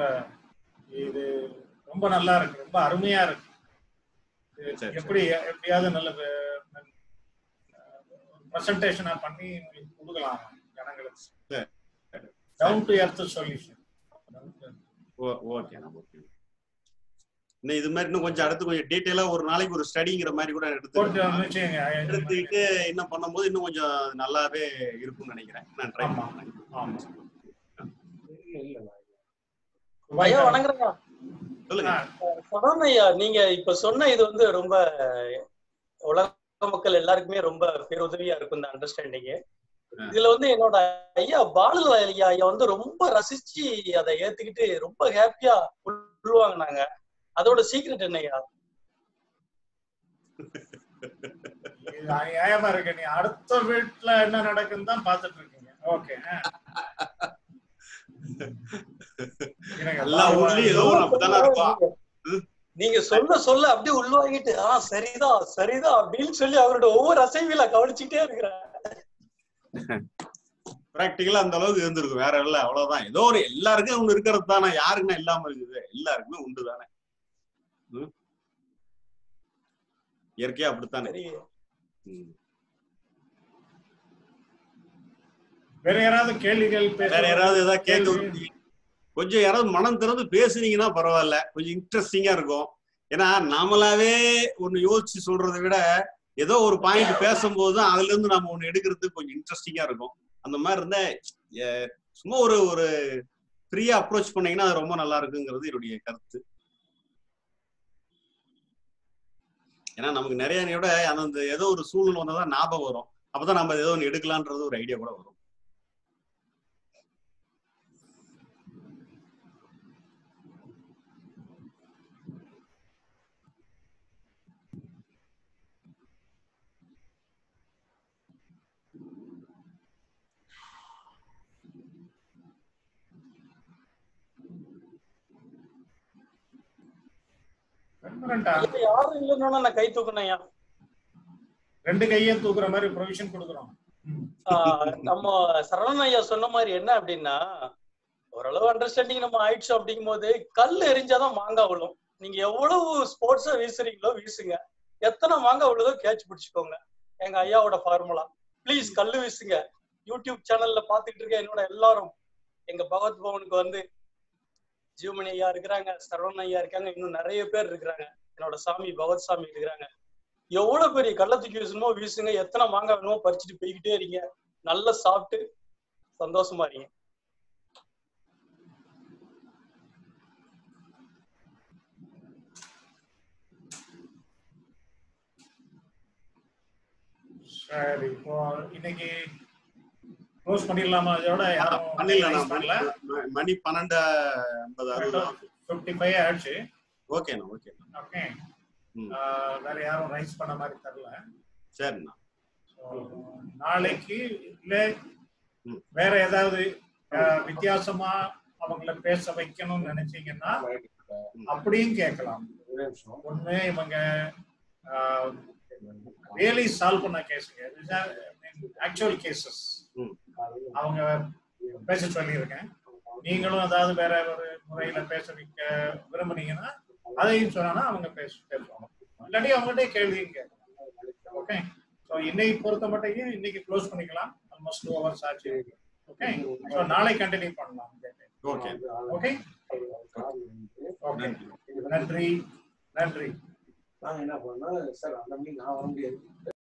இது ரொம்ப நல்லா இருக்கு ரொம்ப அருமையா இருக்கு எப்படி எப்படியாவது நல்ல பிரசன்டேஷனா பண்ணி உங்களுக்கு கொடுக்கலாம் ஜனங்களுக்கு down to earth solution okay okay இன்னும் இது மாதிரி இன்னும் கொஞ்சம் அடுத்து கொஞ்சம் டீட்டெயிலா ஒரு நாளைக்கு ஒரு ஸ்டடிங்கிற மாதிரி கூட எடுத்து எடுத்துக்கிட்டு இன்னும் பண்ணும்போது இன்னும் கொஞ்சம் நல்லாவே இருக்கும்னு நினைக்கிறேன் நான் ட்ரை பண்ணேன் ஐயா வணங்குறேங்க ஐயா நீங்க இப்ப சொன்ன இது வந்து ரொம்ப உலக மக்கள் எல்லாருக்குமே ரொம்ப பேருதவியா இருக்கும் இந்த அண்டர்ஸ்டாண்டிங் இதுல வந்து என்னோட ஐயா பாலு ஐயா ஐயா வந்து ரொம்ப ரசிச்சு அதை ஏத்துக்கிட்டு ரொம்ப ஹாப்பியா உள்வாங்கினாங்க அதோட சீக்ரெட் என்ன ஐயா இது நியாயமா இருக்கு நீ அடுத்த வீட்டுல என்ன நடக்குன்னு தான் பாத்துட்டு இருக்கீங்க ஓகே எல்லா ஊர்லயும் ஏதோ ஒரு அப்படித்தானே இருக்கும் நீங்க சொல்ல சொல்ல அப்படியே உள்வாங்கிட்டு ஆ சரிதான் சரிதான் அப்படின்னு சொல்லி அவரோட ஒவ்வொரு அசைவில கவனிச்சுட்டே இருக்கிறேன் பிராக்டிக்கலா அந்த அளவுக்கு இருந்திருக்கும் வேற இல்ல அவ்வளவுதான் ஏதோ ஒரு எல்லாருக்கும் ஒண்ணு இருக்கிறது தானே யாருக்குன்னா இல்லாம இருக்குது எல்லாருக்குமே உண்டு தானே ம்? இயற்கையா அப்படித்தானே சரி ம். வேற யாராவது கேள்விகள் பேச வேற யாராவது ஏதாவது கேட்க விரும்புறீங்க? கொஞ்சம் யாராவது மனம் திறந்து பேசுனீங்கன்னா பரவாயில்ல கொஞ்சம் இன்ட்ரெஸ்டிங்கா இருக்கும் ஏன்னா நாமளாவே ஒண்ணு யோசிச்சு சொல்றதை விட ஏதோ ஒரு பாயிண்ட் பேசும்போது தான் அதுல இருந்து நம்ம ஒண்ணு எடுக்கிறதுக்கு கொஞ்சம் இன்ட்ரெஸ்டிங்கா இருக்கும் அந்த மாதிரி இருந்தா அஹ், சும்மா ஒரு ஒரு ஃப்ரீயா அப்ரோச் பண்ணீங்கன்னா அது ரொம்ப நல்லா இருக்குங்கிறது என்னுடைய கருத்து ஏன்னா நமக்கு நிறைய விட அந்த ஏதோ ஒரு சூழ்நிலை வந்தாதான் ஞாபகம் வரும் அப்பதான் நம்ம ஏதோ ஒன்று எடுக்கலான்றது ஒரு ஐடியா கூட வரும் Permanent ஆ? இப்ப யாரும் இல்லைன்னா நான் கை தூக்குனேயா ரெண்டு கையும் தூக்குற மாதிரி ப்ரொவிஷன் கொடுக்குறோம் ம். ஆஹ் நம்ம சரவணன் ஐயா சொன்ன மாதிரி என்ன அப்படின்னா ஓரளவு அண்டர்ஸ்டாண்டிங் நம்ம ஆயிடுச்சு அப்படிங்கும் போது கல் எரிஞ்சாதான் மாங்காய் விழும் நீங்க எவ்வளவு ஸ்போர்ட்ஸா வீசுறீங்களோ வீசுங்க எத்தனை மாங்காய் விழுதோ கேட்ச் பிடிச்சுக்கோங்க எங்க ஐயாவோட ஃபார்முலா ப்ளீஸ் கல்லு வீசுங்க யூடியூப் சேனல்ல பாத்துக்கிட்டு இருக்க என்னோட எல்லாரும் எங்க பகவத் பவனுக்கு வந்து ஜீவமணி ஐயா இருக்கிறாங்க சரவணன் ஐயா இருக்காங்க இன்னும் நிறைய பேர் இருக்கிறாங்க என்னோட சாமி பகவத் சாமி இருக்கிறாங்க எவ்வளவு பெரிய கள்ள தூக்கி வீசணுமோ வீசுங்க எத்தனை மாங்காய் வேணுமோ பறிச்சுட்டு போய்கிட்டே இருங்க நல்லா சாப்பிட்டு சந்தோஷமா இருங்க சரி இப்போ இன்னைக்கு க்ளோஸ் பண்ணிடலாமா இதோட யாரும் பண்ணிடலாம் raise பண்ணல மணி- மணி பன்னெண்டு ஐம்பது அறுபது ஃபிஃப்டி ஃபைவ் ஆயிடுச்சு ஓகேண்ணா ஓகேண்ணா ஓகே ம். வேற யாரும் ரைஸ் பண்ண மாதிரி தெரியல சரிண்ணா So, நாளைக்கு இல்ல ம். வேற ஏதாவது அஹ், வித்தியாசமா அவங்கள பேச வைக்கணும்னு நினைச்சீங்கன்னா அப்படியும் கேட்கலாம் ஒரே நிமிஷம் ஒண்ணு இவங்க ரியலி சால்வ் பண்ண கேஸுங்க ஆக்சுவல் கேசஸ் ம். அவங்க பேச சொல்லியிருக்கேன் நீங்களும் அதாவது வேற ஒரு முறையில பேச வைக்க விரும்புனீங்கன்னா அதையும் சொன்னா அவங்க பேச பேசுவாங்க இல்லாட்டி அவங்ககிட்ட கேள்வியும் கேட்கலாம் ஓகே ஸோ இன்னைக்கு பொறுத்த மட்டும் இன்னைக்கு க்ளோஸ் பண்ணிக்கலாம் ஆல்மோஸ்ட் டூ ஹவர்ஸ் ஆச்சு ஓகே ஸோ நாளை கண்டினியூ பண்ணலாம் ஓகே ஓகே ஓகே நன்றி நன்றி நாங்க என்ன பண்ணோம் சார் அந்த மணி நான் வர முடியாது